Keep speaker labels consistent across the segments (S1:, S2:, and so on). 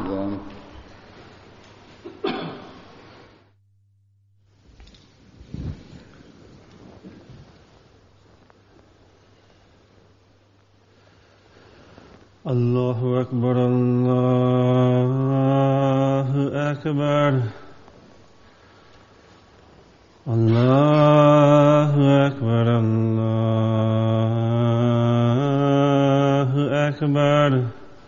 S1: One.
S2: الله أكبر الله أكبر الله أكبر الله أكبر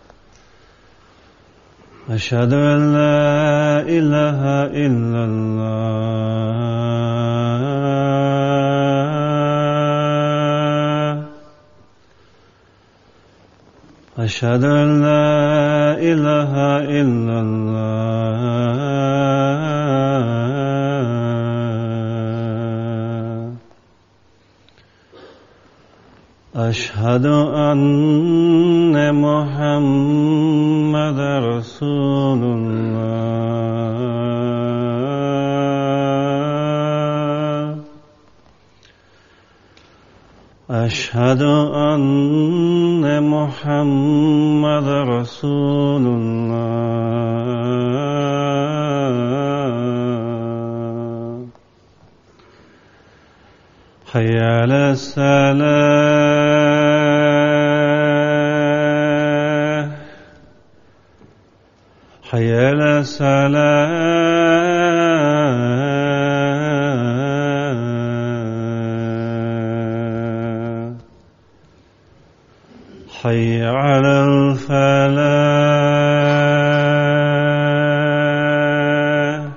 S2: أشهد أن لا إله إلا الله أشهد أن لا إله إلا الله أشهد أن محمد رسول الله أشهد أن محمد رسول الله حي على الصلاة حي على الصلاة حي على الفلاح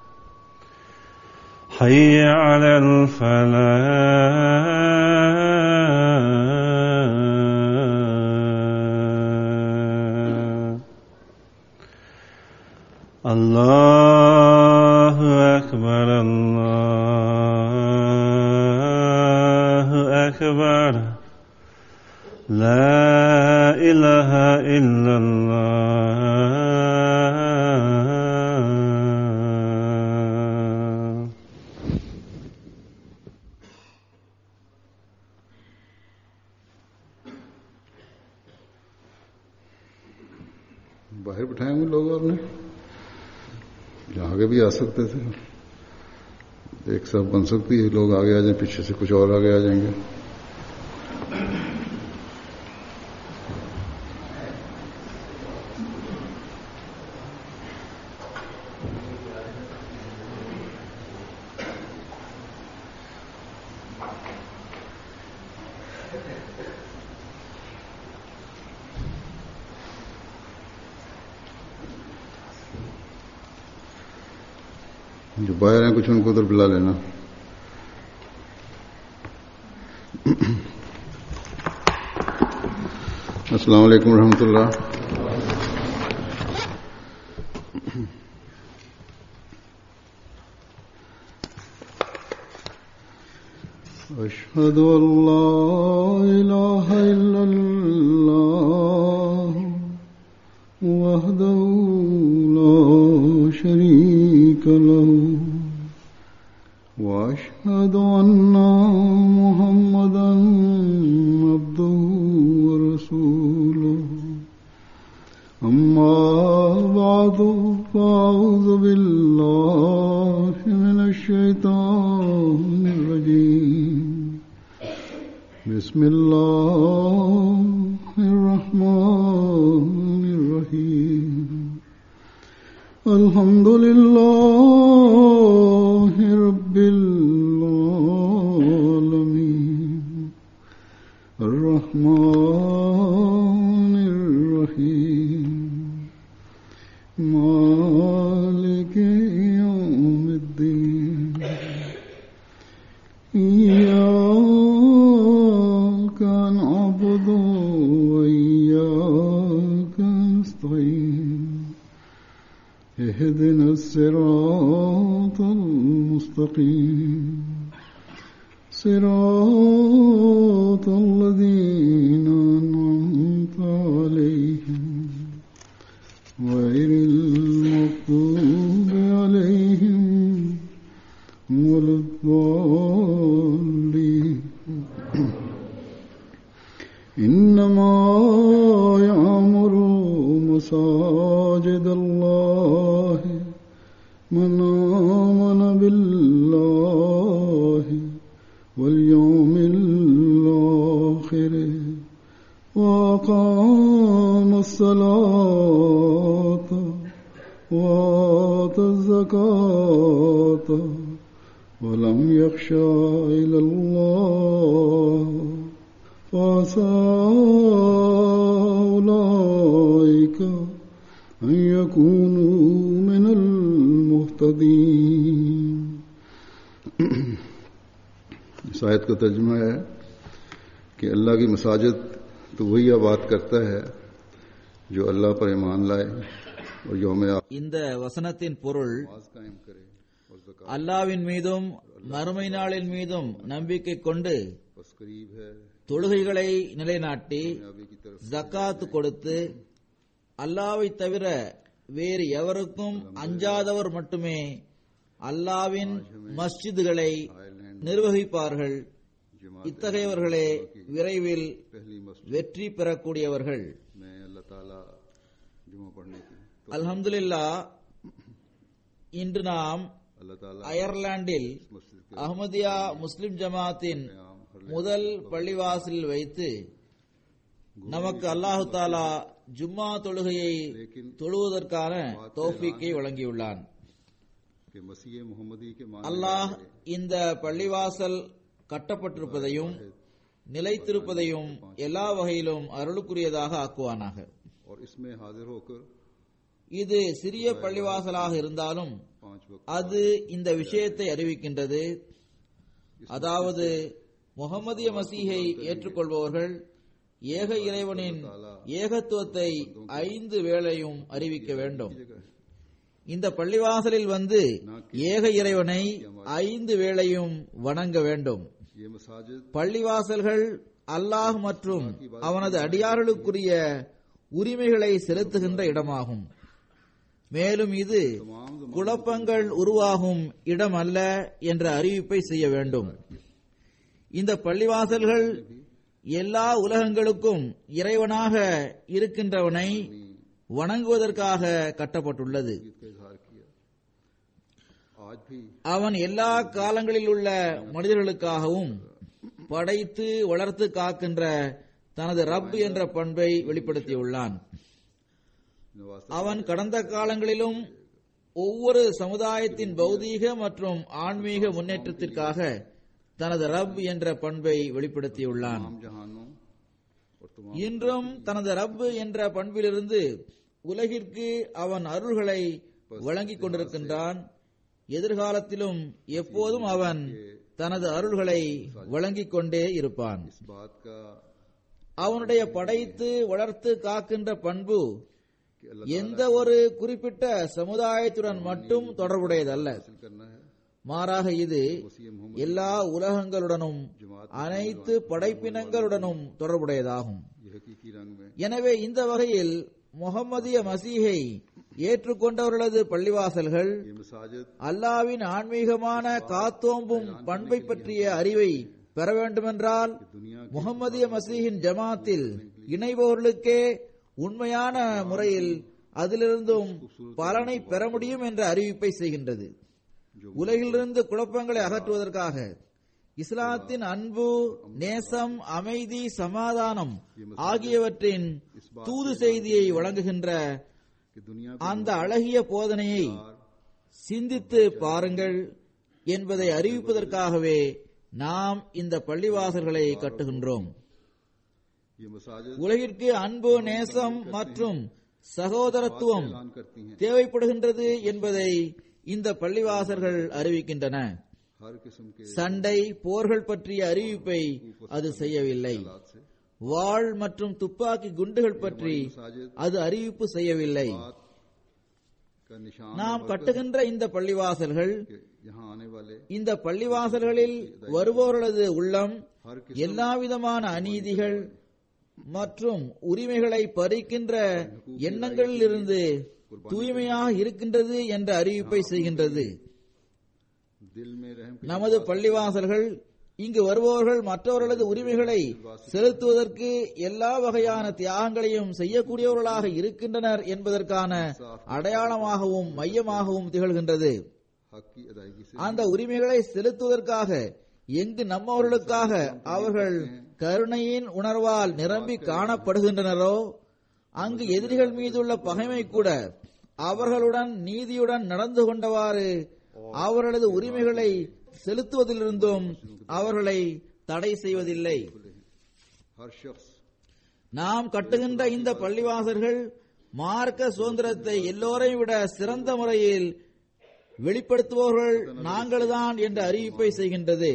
S2: حي على الفلاح الله أكبر الله أكبر لا إله إلا الله
S1: बाहर बिठाए हुए लोग आपने यहाँ आगे भी आ सकते थे एक सब बन सकती है लोग आगे आ जाए पीछे से कुछ और आगे आ जाएंगे जो बाहर हैं कुछ उनको उधर बुला लेना अस्सलाम वालेकुम रहमतुल्लाह أشهد أن لا إله إلا الله وحده لا شريك له واشهد ان محمدا عبده ورسوله اما بعد فاعوذ بالله من الشيطان الرجيم بسم الله الرحمن الرحيم الحمد لله رب العالمين الرحمن الرحيم مالك يوم الدين إياك نعبد وإياك نستعين اهدنا الصراط المستقيم صراط الذين أنعمت عليهم غير المغضوب عليهم ولا الضالين إنما يعمر مساجد مساجد الله من آمن بالله واليوم الآخر وأقام الصلاة وآتى الزكاة ولم يخشى إلى الله فعسى أولئك أن يكونوا من المهتدين इस आयत का तर्जमा है कि अल्लाह की मसाजिद तो वही आबाद करता है जो अल्लाह पर ईमान लाए और योम
S3: இந்த வசனத்தின் பொருள்
S1: आवाज कायम करे और ज़कात
S3: அல்லாவின் மீதும் மறுமை நாளின் மீதும் நம்பிக்கை கொண்டு
S1: बस करीब है
S3: தொழுகைகளை நிலைநாட்டி
S1: कामयाबी की तरफ
S3: ஜக்காத் கொடுத்து அல்லாவை தவிர வேறு எவருக்கும் அஞ்சாதவர் மட்டுமே அல்லாவின் மஸ்ஜிதுகளை
S1: आयरलैंड
S3: நிர்வகிப்பார்கள்
S1: जमात
S3: இத்தகையவர்களே விரைவில்
S1: पहली मस्जिद
S3: வெற்றி பெறக்கூடியவர்கள்
S1: में अल्लाह ताला जुमा पढ़ने की तो
S3: அல்ஹம்துலில்லா இன்று நாம்
S1: अल्लाह ताला
S3: அயர்லாந்தில்
S1: इस मस्जिद के
S3: அஹ்மதியா முஸ்லிம் ஜமாத்தின்
S1: क्याम हर
S3: முதல் பள்ளிவாசலில் வைத்து நமக்கு அல்லாஹு தாலா ஜும்மா தொழுகையை தொழுவதற்கான தௌஃபீக்கை வழங்கியுள்ளான்
S1: के मसीह मोहम्मदी के मान
S3: அல்லாஹ் இந்த பள்ளிவாசல் கட்டப்பட்டிருப்பதையும் நிலைத்திருப்பதையும் எல்லா வகையிலும் அருளுக்குரியதாக ஆக்குவானாக
S1: और इसमें हाजिर होकर
S3: இது சிறிய பள்ளிவாசலாக இருந்தாலும்
S1: पांच वक्त
S3: அது இந்த விஷயத்தை அறிவிக்கின்றது அதாவது முகமதிய மசீஹை ஏற்றுக்கொள்பவர்கள் ஏக இறைவனின் ஏகத்துவத்தை ஐந்து வேளையும் அறிவிக்க வேண்டும்
S1: जगह है
S3: இந்த பள்ளிவாசலில் வந்து ஏக இறைவனை ஐந்து வேளையும் வணங்க வேண்டும்
S1: ये मसाजिद
S3: பள்ளிவாசல்கள் அல்லாஹ் மற்றும் அவனது அடியார்களுக்குரிய உரிமைகளை செலுத்துகின்ற இடமாகும் மேலும் இது
S1: तमाम
S3: குழப்பங்கள் உருவாகும் இடம் அல்ல என்ற அறிவிப்பை செய்ய வேண்டும் இந்த பள்ளிவாசல்கள் எல்லா உலகங்களுக்கும் இறைவனாக இருக்கின்றவனை வணங்குவதற்காக கட்டப்பட்டுள்ளது
S1: ईद का इजहार किया आज भी
S3: அவன் எல்லா காலங்களில் உள்ள மனிதர்களுக்காகவும் படைத்து வளர்த்து காக்கின்ற தனது ரப் என்ற பண்பை வெளிப்படுத்தியுள்ளான்
S1: नवाज
S3: அவன் கடந்த காலங்களிலும் ஒவ்வொரு சமுதாயத்தின் பௌதீக மற்றும் ஆன்மீக முன்னேற்றத்திற்காக தனது ரப் என்ற பண்பை வெளிப்படுத்தியுள்ளான்
S1: तमाम जहानों और तमाम
S3: இன்றும் தனது ரப் என்ற பண்பிலிருந்து உலகிற்கு அவன் அருள்களை வழங்கிக் கொண்டிருக்கின்றான் எதிர்காலத்திலும் எப்போதும் அவன் தனது அருள்களை வழங்கிக் கொண்டே இருப்பான்
S1: इस बात का
S3: அவனுடைய படைத்து வளர்த்து காக்கின்ற பண்பு
S1: कि अल्लाह
S3: எந்த ஒரு குறிப்பிட்ட சமுதாயத்துடன் மட்டும் தொடர்புடையதல்ல
S1: हासिल करना है
S3: மாறாக இது
S1: मसीह मोहम्मद
S3: எல்லா உலகங்களுடனும் அனைத்து படைப்பினங்களுடனும் தொடர்புடையதாகும்
S1: ये हकीकी रंग में
S3: எனவே இந்த வகையில் முகம்மதிய மசீஹை ஏற்றுக்கொண்டவர்களது பள்ளிவாசல்கள்
S1: ये मसाजिद
S3: அல்லாவின் ஆன்மீகமான காத்தோம்பும் பண்பை பற்றிய அறிவை பெற வேண்டுமென்றால்
S1: दुनिया
S3: முகம்மதிய மசீஹின் ஜமாத்தில் இணைபவர்களுக்கே உண்மையான முறையில் அதிலிருந்தும் பலனை பெற முடியும் என்ற அறிவிப்பை செய்கின்றது உலகிலிருந்து குழப்பங்களை அகற்றுவதற்காக இஸ்லாத்தின் அன்பு நேசம் அமைதி சமாதானம் ஆகியவற்றின் தூது செய்தியை வழங்குகின்ற
S1: कि दुनिया
S3: அந்த அழகிய போதனையை சிந்தித்து பாருங்கள் என்பதை அறிவிப்பதற்காகவே நாம் இந்த பள்ளிவாசல்களை கட்டுகின்றோம்
S1: ये मसाजिद
S3: உலகிற்கு அன்பு நேசம் மற்றும் சகோதரத்துவம்
S1: ऐलान करती हैं
S3: தேவைப்படுகின்றது என்பதை இந்த பள்ளிவாசல்கள் அறிவிக்கின்றன
S1: हर किस्म के
S3: சண்டை போர்கள் பற்றிய அறிவிப்பை அது செய்யவில்லை
S1: हालात से
S3: வாள் மற்றும் துப்பாக்கி குண்டுகள் பற்றி
S1: मसाजिद
S3: அது அறிவிப்பு செய்யவில்லை
S1: बात का निशान
S3: நாம் கட்டுகின்ற இந்த பள்ளிவாசல்கள்
S1: कि यहाँ आने वाले
S3: இந்த பள்ளிவாசல்களில் வருபவர்களது உள்ளம்
S1: हर
S3: எல்லாவிதமான அநீதிகள் மற்றும் உரிமைகளை பறிக்கின்ற எண்ணங்களிலிருந்து தூய்மையாக இருக்கின்றது என்ற அறிவிப்பை செய்கின்றது
S1: दिल में रहम
S3: நமது பள்ளிவாசல்கள் இங்கு வருபவர்கள் மற்றவர்களது உரிமைகளை செலுத்துவதற்கு எல்லா வகையான தியாகங்களையும் செய்யக்கூடியவர்களாக இருக்கின்றனர் என்பதற்கான அடையாளமாகவும் மையமாகவும் திகழ்கின்றது
S1: हक की अदायगी से
S3: அந்த உரிமைகளை செலுத்துவதற்காக எங்கு நம்மவர்களுக்காக அவர்கள் கருணையின் உணர்வால் நிரம்பி காணப்படுகின்றனரோ அங்கு எதிரிகள் மீதுள்ள பகைமை கூட அவர்களுடன் நீதியுடன் நடந்து கொண்டவாறு அவர்களது உரிமைகளை செலுத்துவதிலிருந்தும் அவர்களை தடை செய்வதில்லை
S1: हर शख्स
S3: நாம் கட்டுகின்ற இந்த பள்ளிவாசல்கள் மார்க்க சுதந்திரத்தை எல்லோரையும் விட சிறந்த முறையில் வெளிப்படுத்துபவர்கள் நாங்கள்தான் என்ற அறிவிப்பை செய்கின்றது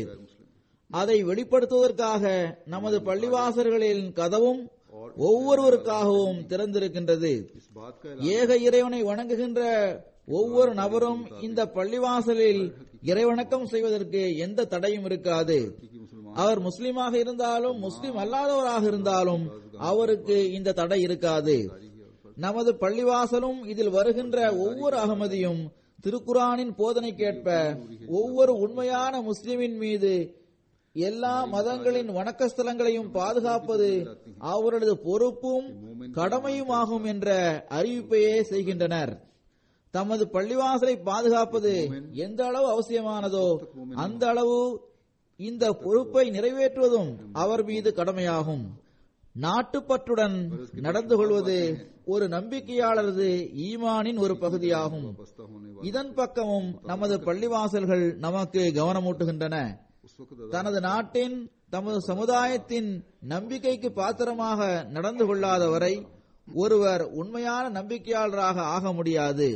S3: அதை வெளிப்படுத்துவதற்காக நமது பள்ளிவாசல்களின் கதவும் ஒவ்வொருவருக்காகவும் திறந்திருக்கின்றது
S1: इस बात का
S3: ஏக இறைவனை வணங்குகின்ற ஒவ்வொரு நபரும் இந்த பள்ளிவாசலில் இறைவணக்கம் செய்வதற்கு எந்த தடையும் இருக்காது
S1: कि मुसलमान
S3: அவர் முஸ்லிமாக இருந்தாலும் முஸ்லிம் அல்லாதவராக இருந்தாலும் அவருக்கு இந்த தடை இருக்காது நமது பள்ளிவாசலும் இதில் வருகின்ற ஒவ்வொரு அகமதியும் திருக்குரானின் போதனைக்கேற்ப ஒவ்வொரு உண்மையான முஸ்லிமின் மீது எல்லா மதங்களின் வணக்கஸ்தலங்களையும் பாதுகாப்பது அவர்களது பொறுப்பும் கடமையுமாகும் என்ற அறிவிப்பையே செய்கின்றனர் தமது பள்ளிவாசலை பாதுகாப்பது எந்த அளவு அவசியமானதோ அந்த அளவு இந்த பொறுப்பை நிறைவேற்றுவதும் அவர் மீது கடமையாகும் நாட்டுப்பற்றுடன் நடந்து கொள்வது ஒரு நம்பிக்கையாளரது ஈமானின் ஒரு பகுதியாகும்
S1: बस्ता होने वाला
S3: இதன் பக்கமும் நமது பள்ளிவாசல்கள் நமக்கு கவனமூட்டுகின்றன
S1: उस वक्त
S3: தனது நாட்டின் தமது சமுதாயத்தின் நம்பிக்கைக்கு பாத்திரமாக நடந்து கொள்ளாதவரை ஒருவர் உண்மையான நம்பிக்கையாளராக ஆக முடியாது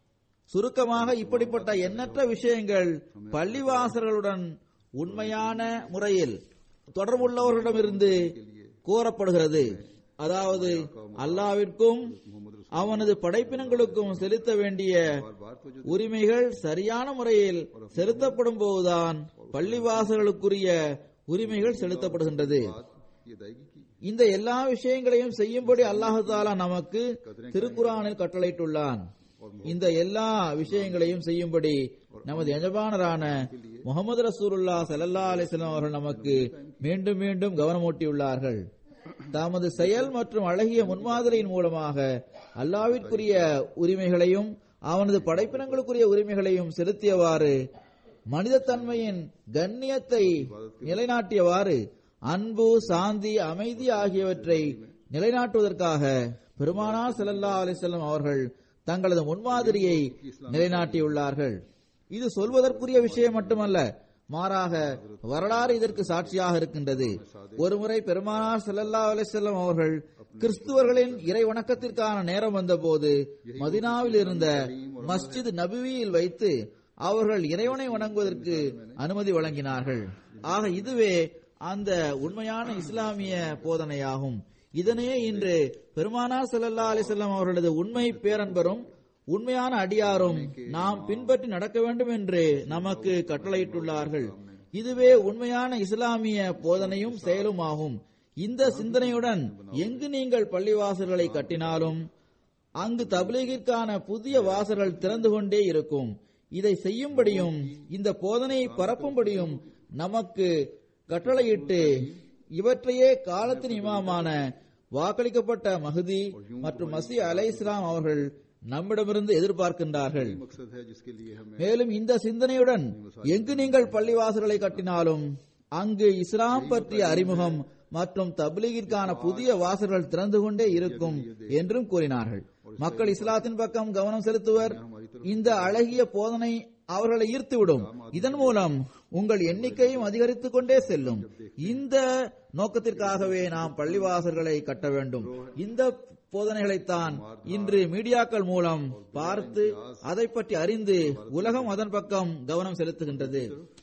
S3: சுருக்கமாக இப்படிப்பட்ட எண்ணற்ற விஷயங்கள் பள்ளிவாசல்களுடன் உண்மையான முறையில் தொடர்புள்ளவர்களிடமிருந்து கோரப்படுகிறது அதாவது அல்லாவிற்கும் அவனது படைப்பினங்களுக்கும் செலுத்த வேண்டிய
S1: बार तो जो
S3: உரிமைகள் சரியான முறையில் செலுத்தப்படும் போதுதான் பள்ளிவாசல்களுக்குரிய உரிமைகள் செலுத்தப்படுகின்றது
S1: बात की अदायगी की
S3: இந்த எல்லா விஷயங்களையும் செய்யும்படி அல்லாஹு தாலா நமக்கு திருக்குறானில் கட்டளையிட்டுள்ளான் இந்த எல்லா விஷயங்களையும் செய்யும்படி நமது எஜமானரான முகமது ரசூலுல்லா ஸல்லல்லாஹு அலைஹி வஸல்லம் அவர்கள் நமக்கு மீண்டும் மீண்டும் கவனமூட்டியுள்ளார்கள் தமது செயல் மற்றும் அழகிய முன்மாதிரியின் மூலமாக அல்லாவிற்குரிய உரிமைகளையும் அவனது படைப்பினங்களுக்குரிய உரிமைகளையும் செலுத்தியவாறு மனிதத்தன்மையின் கண்ணியத்தை நிலைநாட்டியவாறு அன்பு சாந்தி அமைதி ஆகியவற்றை நிலைநாட்டுவதற்காக பெருமானார் ஸல்லல்லாஹு அலைஹி வஸல்லம் அவர்கள் தங்களது முன்மாதிரியை நிலைநாட்டியுள்ளார்கள் இது சொல்வதற்குரிய விஷயம் மட்டுமல்ல மாறாக வரலாறு இதற்கு சாட்சியாக இருக்கின்றது ஒருமுறை பெருமானார் ஸல்லல்லாஹு அலைஹி வஸல்லம் அவர்கள் கிறிஸ்துவர்களின் இறை வணக்கத்திற்கான நேரம் வந்தபோது மதினாவில் இருந்த மஸ்ஜித் நபிவியில் வைத்து அவர்கள் இறைவனை வணங்குவதற்கு அனுமதி வழங்கினார்கள் ஆக இதுவே அந்த உண்மையான இஸ்லாமிய போதனையாகும் இதனையே இன்று பெருமானார் ஸல்லல்லாஹு அலைஹி வஸல்லம் அவர்களது உண்மை பேரன்பரும் உண்மையான அடியாரும் நாம் பின்பற்றி நடக்க வேண்டும் என்று நமக்கு கட்டளையிட்டுள்ளார்கள் இதுவே உண்மையான இஸ்லாமிய போதனையும் செயலும் ஆகும் இந்த சிந்தனையுடன் எங்கு நீங்கள் பள்ளிவாசல்களை கட்டினாலும் அங்கு தப்லீகிற்கான புதிய வாசல்கள் திறந்து கொண்டே இருக்கும் இதை செய்யும்படியும் இந்த போதனையை பரப்பும்படியும் நமக்கு கட்டளையிட்டு இவற்றையே காலத்தின் இமாமான வாக்களிக்கப்பட்ட மஹதி மற்றும் மசி அலை இஸ்லாம் அவர்கள் நம்மிடமிருந்து எதிர்பார்க்கின்றார்கள்
S1: मकसद है जिसके लिए हमें
S3: மேலும் இந்த சிந்தனையுடன் எங்கு நீங்கள் பள்ளிவாசல்களை கட்டினாலும் அங்கு இஸ்லாம் பற்றிய அறிமுகம் மற்றும் தப்லீகிற்கான புதிய வாசல்கள் திறந்து கொண்டே இருக்கும் என்றும் கூறினார்கள் மக்கள் இஸ்லாத்தின் பக்கம் கவனம் செலுத்துவர் இந்த அழகிய போதனை அவர்களை ஈர்த்துவிடும் இதன் மூலம் உங்கள் எண்ணிக்கையும் அதிகரித்துக் கொண்டே செல்லும் இந்த நோக்கத்திற்காகவே நாம் பள்ளிவாசல்களை கட்ட வேண்டும் இந்த போதனைகளைத்தான் இன்று மீடியாக்கள் மூலம் பார்த்து அதை பற்றி அறிந்து உலகம் அதன் பக்கம் கவனம் செலுத்துகின்றது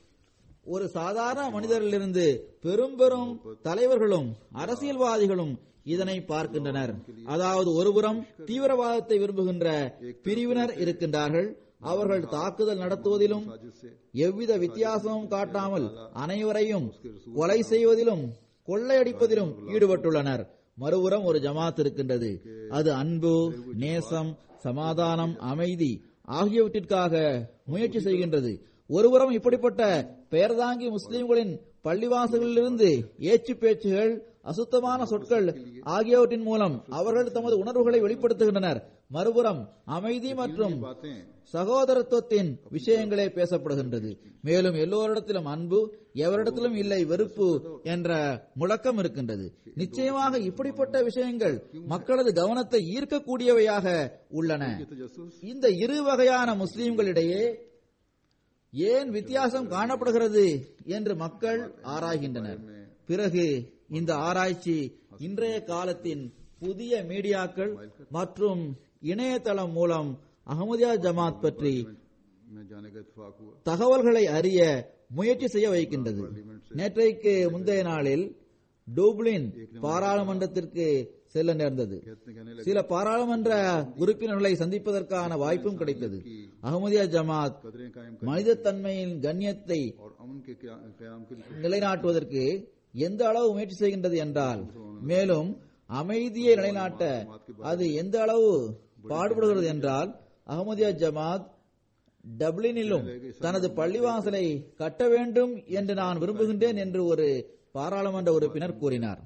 S3: ஒரு சாதாரண மனிதரிலிருந்து பெரும் பெரும் தலைவர்களும் அரசியல்வாதிகளும் இதனை பார்க்கின்றனர் அதாவது ஒருபுறம் தீவிரவாதத்தை விரும்புகின்ற பிரிவினர் இருக்கின்றார்கள் அவர்கள் தாக்குதல் நடத்துவதிலும் எவ்வித வித்தியாசமும் காட்டாமல் அனைவரையும் கொலை செய்வதிலும் கொள்ளையடிப்பதிலும் ஈடுபட்டுள்ளனர் மறுபுறம் ஒரு ஜமாத் இருக்கின்றது அது அன்பு நேசம் சமாதானம் அமைதி ஆகியவற்றிற்காக முயற்சி செய்கின்றது ஒருபுறம் இப்படிப்பட்ட பெயர்தாங்கி முஸ்லிம்களின் பள்ளிவாசல்களிலிருந்து ஏச்சு பேச்சுகள் அசுத்தமான சொற்கள் ஆகியவற்றின் மூலம் அவர்கள் தமது உணர்வுகளை வெளிப்படுத்துகின்றனர் மறுபுறம் அமைதி மற்றும்
S1: बातें
S3: சகோதரத்துவத்தின் விஷயங்களே பேசப்படுகின்றது மேலும் எல்லோரிடத்திலும் அன்பு எவரிடத்திலும் இல்லை வெறுப்பு என்ற முழக்கம் இருக்கின்றது நிச்சயமாக இப்படிப்பட்ட விஷயங்கள் மக்களது கவனத்தை ஈர்க்கக்கூடியவையாக உள்ளன
S1: तजस्सुस
S3: இந்த இரு வகையான முஸ்லிம்களிடையே ஏன் வித்தியாசம் காணப்படுகிறது என்று மக்கள் ஆராய்கின்றனர் பிறகு இந்த ஆராய்ச்சி இன்றைய காலத்தின் புதிய மீடியாக்கள் மற்றும் இணையதளம் மூலம் அகமதியா ஜமாத் பற்றி
S1: में जाने का इतफाक हुआ
S3: தகவல்களை அறிய முயற்சி செய்ய வைக்கின்றது நேற்றைக்கு முந்தைய நாளில் டூப்ளின் பாராளுமன்றத்திற்கு செல்ல நேர்ந்தது
S1: कहते कहने लगे
S3: சில பாராளுமன்ற உறுப்பினர்களை சந்திப்பதற்கான வாய்ப்பும் கிடைத்தது அகமதியா ஜமாத்
S1: कदरें कायम
S3: மனிதத்தன்மையின் கண்ணியத்தை
S1: कर और अमन के क्या- क्याम के लिए
S3: நிலைநாட்டுவதற்கு எந்த அளவு முயற்சி செய்கின்றது என்றால் மேலும் அமைதியை நிலைநாட்ட அது எந்த அளவு பாடுபடுகிறது என்றால் அகமதியா ஜமாத் டப்ளினிலும் தனது பள்ளிவாசலை கட்ட வேண்டும் என்று நான் விரும்புகின்றேன் என்று ஒரு பாராளுமன்ற உறுப்பினர் கூறினார்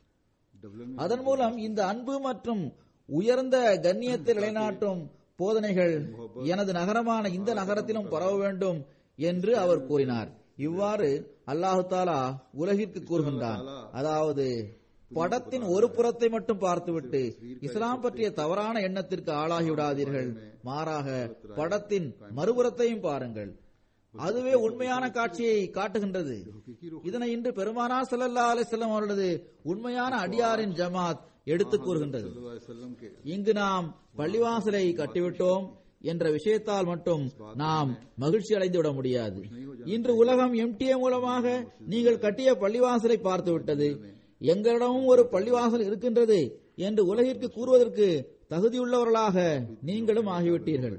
S1: डबलिन में
S3: அதன் மூலம் இந்த அன்பு மற்றும் உயர்ந்த கண்ணியத்தை நிலைநாட்டும் போதனைகள் எனது நகரமான இந்த நகரத்திலும் பரவ வேண்டும் என்று அவர் கூறினார் இவ்வாறு அல்லாஹு தாலா உலகிற்கு கூறுகின்றான் அதாவது படத்தின் ஒரு புறத்தை மட்டும் பார்த்துவிட்டு இஸ்லாம் பற்றிய தவறான எண்ணத்திற்கு ஆளாகி விடாதீர்கள் மாறாக படத்தின் மறுபுறத்தையும் பாருங்கள் அதுவே உண்மையான காட்சியை காட்டுகின்றது இதனை இன்று பெருமானார் ஸல்லல்லாஹு அலைஹி வஸல்லம் அவர்களது உண்மையான அடியாரின் ஜமாத் எடுத்துக் கூறுகின்றது
S1: सल्लल्लाहु अलैहि वसल्लम के
S3: இங்கு நாம் பள்ளிவாசலை கட்டிவிட்டோம் என்ற விஷயத்தால் மட்டும் நாம் மகிழ்ச்சி அடைந்து விட முடியாது இன்று உலகம் எம்டிஏ மூலமாக நீங்கள் கட்டிய பள்ளிவாசலை பார்த்து விட்டது எங்களிடமும் ஒரு பள்ளிவாசல் இருக்கின்றது என்று உலகிற்கு கூறுவதற்கு தகுதியுள்ளவர்களாக நீங்களும் ஆகிவிட்டீர்கள்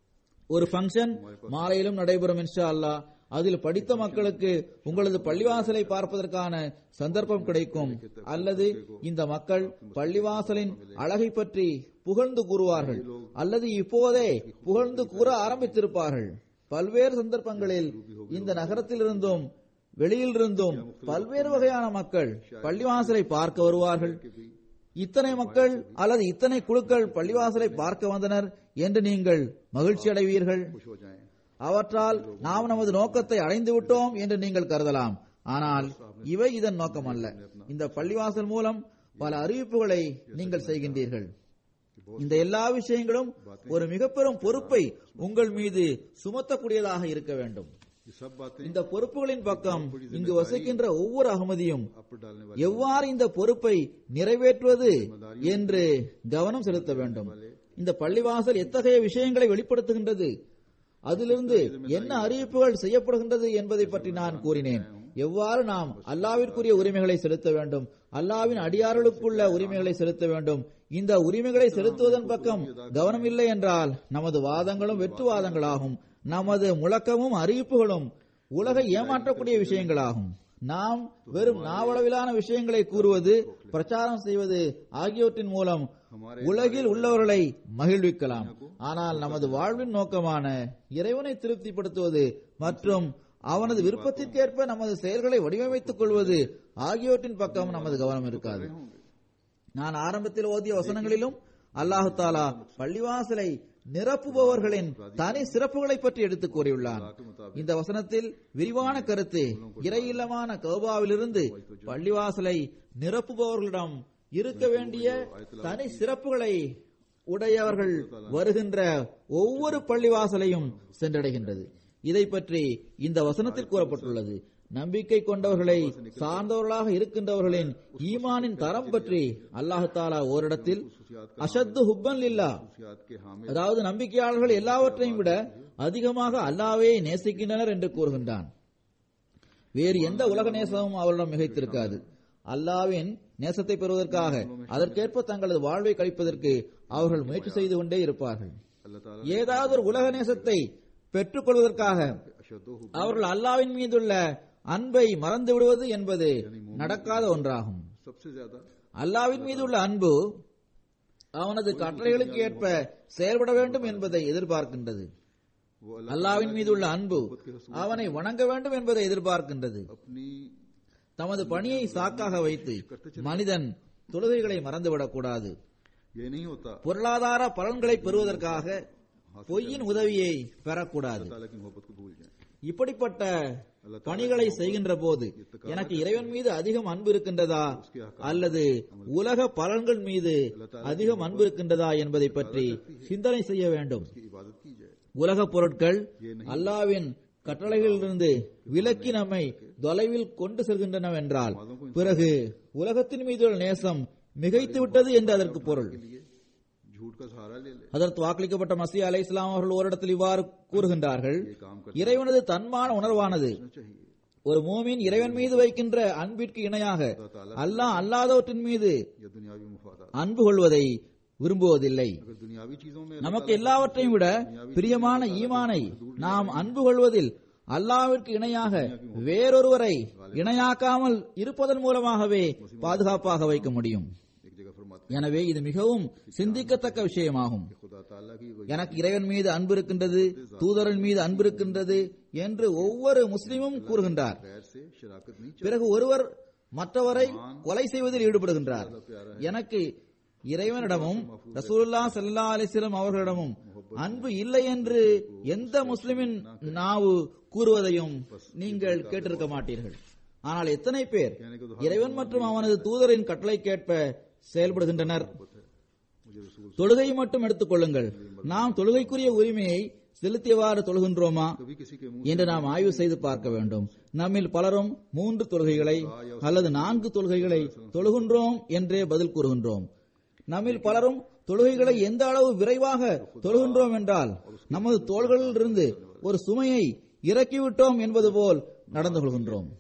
S3: ஒரு ஃபங்க்ஷன் மாலையிலும் நடைபெறும் இன்ஷா அல்லாஹ் அதில் படித்த மக்களுக்கு உங்களது பள்ளிவாசலை பார்ப்பதற்கான சந்தர்ப்பம் கிடைக்கும் அல்லது இந்த மக்கள் பள்ளிவாசலின் அழகை பற்றி புகழ்ந்து கூறுவார்கள் அல்லது இப்போதே புகழ்ந்து கூற ஆரம்பித்திருப்பார்கள் பல்வேறு சந்தர்ப்பங்களில் இந்த நகரத்திலிருந்தும் வெளியிலிருந்தும் பல்வேறு வகையான மக்கள் பள்ளிவாசலை பார்க்க வருவார்கள் இத்தனை மக்கள் அல்லது இத்தனை குழுக்கள் பள்ளிவாசலை பார்க்க வந்தனர் என்று நீங்கள் மகிழ்ச்சி அடைவீர்கள்
S1: खुश हो जाएं
S3: அவற்றால் நாம் நமது நோக்கத்தை அடைந்து விட்டோம் என்று நீங்கள் கருதலாம் ஆனால் இவை இதன் நோக்கம் அல்ல இந்த பள்ளிவாசல் மூலம் பல அறிவிப்புகளை நீங்கள் செய்கின்றீர்கள் இந்த எல்லா விஷயங்களும் ஒரு மிக பெரும் பொறுப்பை உங்கள் மீது சுமத்தக்கூடியதாக இருக்க வேண்டும்
S1: ये सब बातें
S3: இந்த பொறுப்புகளின் பக்கம் இங்கு வசிக்கின்ற ஒவ்வொரு அகமதியும்
S1: आप पर डालने वाली
S3: எவ்வாறு இந்த பொறுப்பை நிறைவேற்றுவது என்று கவனம் செலுத்த வேண்டும் இந்த பள்ளிவாசல் எத்தகைய விஷயங்களை வெளிப்படுத்துகின்றது அதிலிருந்து என்ன அறிவிப்புகள் செய்யப்படுகின்றது என்பதை பற்றி நான் கூறினேன் எவ்வாறு நாம் அல்லாவிற்குரிய உரிமைகளை செலுத்த வேண்டும் அல்லாவின் அடியார்களுக்குள்ள உரிமைகளை செலுத்த வேண்டும் இந்த உரிமைகளை செலுத்துவதன் பக்கம் கவனம் இல்லை என்றால் நமது வாதங்களும் வெற்று வாதங்களாகும் நமது முழக்கமும் அறிவிப்புகளும் உலகை ஏமாற்றக்கூடிய விஷயங்களாகும் நாம் வெறும் நாவளவிலான விஷயங்களை கூறுவது பிரச்சாரம் செய்வது ஆகியவற்றின் மூலம் உலகில் உள்ளவர்களை மகிழ்விக்கலாம் ஆனால் நமது வாழ்வின் நோக்கமான இறைவனை திருப்திப்படுத்துவது மற்றும் அவனது விருப்பத்திற்கேற்ப நமது செயல்களை வடிவமைத்துக் கொள்வது ஆகியவற்றின் பக்கம் நமது கவனம் இருக்காது நான் ஆரம்பத்தில் ஓதிய வசனங்களிலும் அல்லாஹு தாலா பள்ளிவாசலை நிரப்புபவர்களின் தனி சிறப்புகளை பற்றி எடுத்துக் கூறியுள்ளான் இந்த வசனத்தில் விரிவான கருத்து இறையில்லமான கௌபாவிலிருந்து பள்ளிவாசலை நிரப்புபவர்களிடம் இருக்க வேண்டிய தனி சிறப்புகளை உடையவர்கள் வருகின்ற ஒவ்வொரு பள்ளிவாசலையும் சென்றடைகின்றது இதை பற்றி இந்த வசனத்தில் கூறப்பட்டுள்ளது நம்பிக்கை கொண்டவர்களை சார்ந்தவர்களாக இருக்கின்றவர்களின் ஈமானின் தரம் பற்றி அல்லாஹு தாலா ஓரிடத்தில் அஷத்து ஹுப்பன் இல்லா
S1: खुशियात के हामिद
S3: அதாவது நம்பிக்கையாளர்கள் எல்லாவற்றையும் விட அதிகமாக அல்லாவே நேசிக்கின்றனர் என்று கூறுகின்றான் வேறு எந்த உலக நேசமும் அவரிடம் மிகைத்திருக்காது அல்லாவின் நேசத்தை பெறுவதற்காக அதற்கேற்ப தங்களது வாழ்வை கழிப்பதற்கு அவர்கள் முயற்சி செய்து கொண்டே இருப்பார்கள்
S1: अल्लाह ताला
S3: ஏதாவது ஒரு உலக நேசத்தை பெற்றுக் கொள்வதற்காக
S1: अशदो
S3: அவர்கள் அல்லாவின் மீதுள்ள அன்பை மறந்து விடுவது என்பது நடக்காத ஒன்றாகும்
S1: सबसे ज्यादा
S3: அல்லாவின் மீதுள்ள அன்பு அவனது கட்டளைகளுக்கு ஏற்ப செயல்பட வேண்டும் என்பதை எதிர்பார்க்கின்றது
S1: वो अल्लाह
S3: அல்லாவின் மீது உள்ள அன்பு அவனை வணங்க வேண்டும் என்பதை எதிர்பார்க்கின்றது
S1: अपनी
S3: தமது பணியை சாக்காக வைத்து மனிதன் தொழுகைகளை மறந்துவிடக் கூடாது
S1: ये नहीं होता
S3: பொருளாதார பலன்களை பெறுவதற்காக பொய்யின் உதவியை பெறக்கூடாது
S1: ताला की मोहब्बत को भूल जाए
S3: இப்படிப்பட்ட பணிகளை செய்கின்ற போது எனக்கு இறைவன் மீது அதிகம் அன்பு இருக்கின்றதா அல்லது உலக பலன்கள் மீது அதிகம் அன்பு இருக்கின்றதா என்பதை பற்றி சிந்தனை செய்ய வேண்டும்
S1: की इबादत की जाए
S3: உலக பொருட்கள் அல்லாவின் கட்டளைகளிலிருந்து விலக்கி நம்மை தொலைவில் கொண்டு செல்கின்றனவென்றால் பிறகு உலகத்தின் மீதுள்ள நேசம் மிகைத்து விட்டது என்று அதற்கு பொருள்
S1: लिए झूठ का सहारा ले ले
S3: அதற்கு வாக்களிக்கப்பட்ட மசி அலை இஸ்லாம் அவர்கள் ஓரிடத்தில் இவ்வாறு கூறுகின்றார்கள் இறைவனது தன்மான உணர்வானது
S1: चाहिए
S3: ஒரு மூமின் இறைவன் மீது வைக்கின்ற அன்பிற்கு இணையாக அல்லாஹ் அல்லாதவற்றின் மீது
S1: या दुनियावी मुफादात
S3: அன்பு கொள்வதை விரும்புவதில்லை
S1: अगर दुनियावी चीजों में
S3: நமக்கு எல்லாவற்றையும் விட பிரியமான ஈமானை நாம் அன்பு கொள்வதில் அல்லாவிற்கு இணையாக வேறொருவரை இணையாக்காமல் இருப்பதன் மூலமாகவே பாதுகாப்பாக வைக்க முடியும்
S1: एक जगह फरमाते
S3: எனவே இது மிகவும் சிந்திக்கத்தக்க விஷயமாகும்
S1: हैं, खुदा ताला की वो
S3: எனக்கு இறைவன் மீது அன்பு இருக்கின்றது தூதரின் மீது அன்பு இருக்கின்றது என்று ஒவ்வொரு முஸ்லிமும் கூறுகின்றார்
S1: गैर से शराकत नहीं
S3: பிறகு ஒருவர் மற்றவரை கொலை செய்வதில் ஈடுபடுகின்றார் எனக்கு இறைவனிடமும் ரசூலுல்லா ஸல்லல்லாஹு அலைஹி வஸல்லம் அவர்களிடமும் அன்பு இல்லை என்று எந்த முஸ்லிமின் நாவு கூறுவதையும் நீங்கள் கேட்டிருக்க மாட்டீர்கள் ஆனால் எத்தனை பேர் இறைவன் மற்றும் அவனது தூதரின் கட்டளைக்கேற்ப செயல்படுகின்றனர்
S1: मुझे रसूल
S3: தொழுகை மட்டும் எடுத்துக் கொள்ளுங்கள் நாம் தொழுகைக்குரிய உரிமையை செலுத்தியவாறு தொழுகின்றோமா
S1: कभी किसी के मुंह
S3: என்று நாம் ஆய்வு செய்து பார்க்க வேண்டும் நம்மில் பலரும் மூன்று தொழுகைகளை அல்லது நான்கு தொழுகைகளை தொழுகின்றோம் என்றே பதில் கூறுகின்றோம் நம்மில் பலரும் தொழுகைகளை எந்த அளவு விரைவாக தொழுகின்றோம் என்றால் நமது தோள்களிலிருந்து ஒரு சுமையை இறக்கிவிட்டோம் என்பது போல் நடந்து கொள்கின்றோம்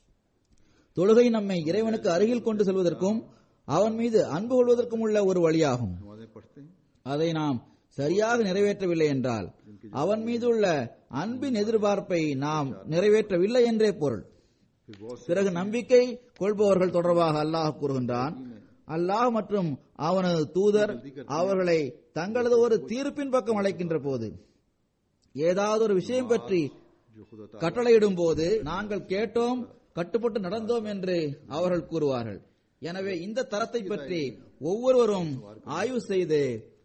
S3: தொழுகை நம்மை இறைவனுக்கு அருகில் கொண்டு செல்வதற்கும் அவன் மீது அன்பு கொள்வதற்கும் உள்ள ஒரு வழியாகும்
S1: नमाजें पढ़ते हैं
S3: அதை நாம் சரியாக நிறைவேற்றவில்லை என்றால் அவன் மீது உள்ள அன்பின் எதிர்பார்ப்பை நாம் நிறைவேற்றவில்லை என்றே பொருள்
S1: फिर बहुत
S3: பிறகு நம்பிக்கை கொள்பவர்கள் தொடர்பாக அல்லாஹ் கூறுகின்றான் அல்லாஹ் மற்றும் அவனது தூதர் அவர்களை தங்களது ஒரு தீர்ப்பின் பக்கம் அழைக்கின்ற போது ஏதாவது ஒரு விஷயம் பற்றி
S1: जो खुदा ताला
S3: கட்டளையிடும் போது நாங்கள் கேட்டோம் கட்டுப்பட்டு நடந்தோம் என்று அவர்கள் கூறுவார்கள் எனவே இந்த தரத்தை பற்றி ஒவ்வொருவரும் ஆய்வு செய்து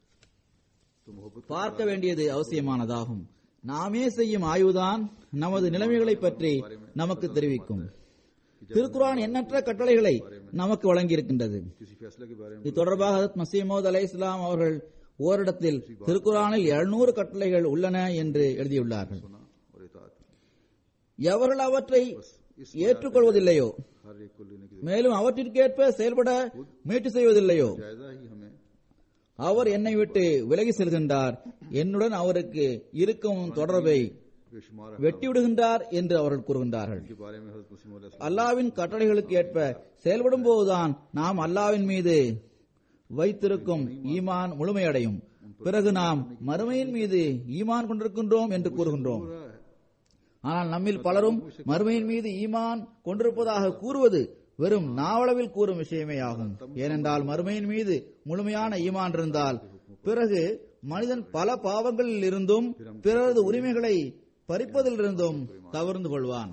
S1: तो मोहब्बत
S3: பார்க்க வேண்டியது அவசியமானதாகும் நாமே செய்யும் ஆய்வுதான் நமது நிலைமைகளை பற்றி நமக்கு தெரிவிக்கும் திருக்குரான் எண்ணற்ற கட்டளைகளை நமக்கு வழங்கியிருக்கின்றது
S1: किसी फैसले के बारे में
S3: இது தொடர்பாக ஹதரத் மசீமோத் அலை இஸ்லாம் அவர்கள் ஓரிடத்தில் திருக்குரானில் 700 கட்டளைகள் உள்ளன என்று எழுதியுள்ளார்கள்
S1: सुना और इतात
S3: எவர்கள் அவற்றை ஏற்றுக்கொள்வதில்லையோ
S1: हर एक को लेने की
S3: மேலும் அவற்றிற்கேற்ப செயல்பட முயற்சி செய்வதில்லையோ
S1: जायजा ही हमें
S3: அவர் என்னை விட்டு விலகி செல்கின்றார் என்னுடன் அவருக்கு இருக்கும் தொடர்பை
S1: बेशुमार
S3: வெட்டிவிடுகின்றார் என்று அவர்கள் கூறுகின்றார்கள்
S1: के बारे में हजरत मुस्लिम अलैहि
S3: அல்லாவின் கட்டளைகளுக்கு ஏற்ப செயல்படும் போதுதான் நாம் அல்லாவின் மீது வைத்திருக்கும் ஈமான் முழுமையடையும் பிறகு நாம் மறுமையின் மீது ஈமான் கொண்டிருக்கின்றோம் என்று கூறுகின்றோம் ஆனால் நம்மில் பலரும் மறுமையின் மீது ஈமான் கொண்டிருப்பதாக கூறுவது வெறும் நாவளவில் கூறும் விஷயமே ஆகும் ஏனென்றால் மறுமையின் மீது முழுமையான ஈமான் இருந்தால் பிறகு மனிதன் பல பாவங்களில் இருந்தும் பிறரது உரிமைகளை பறிப்பதிலிருந்தும் தவிர்ந்து கொள்வான்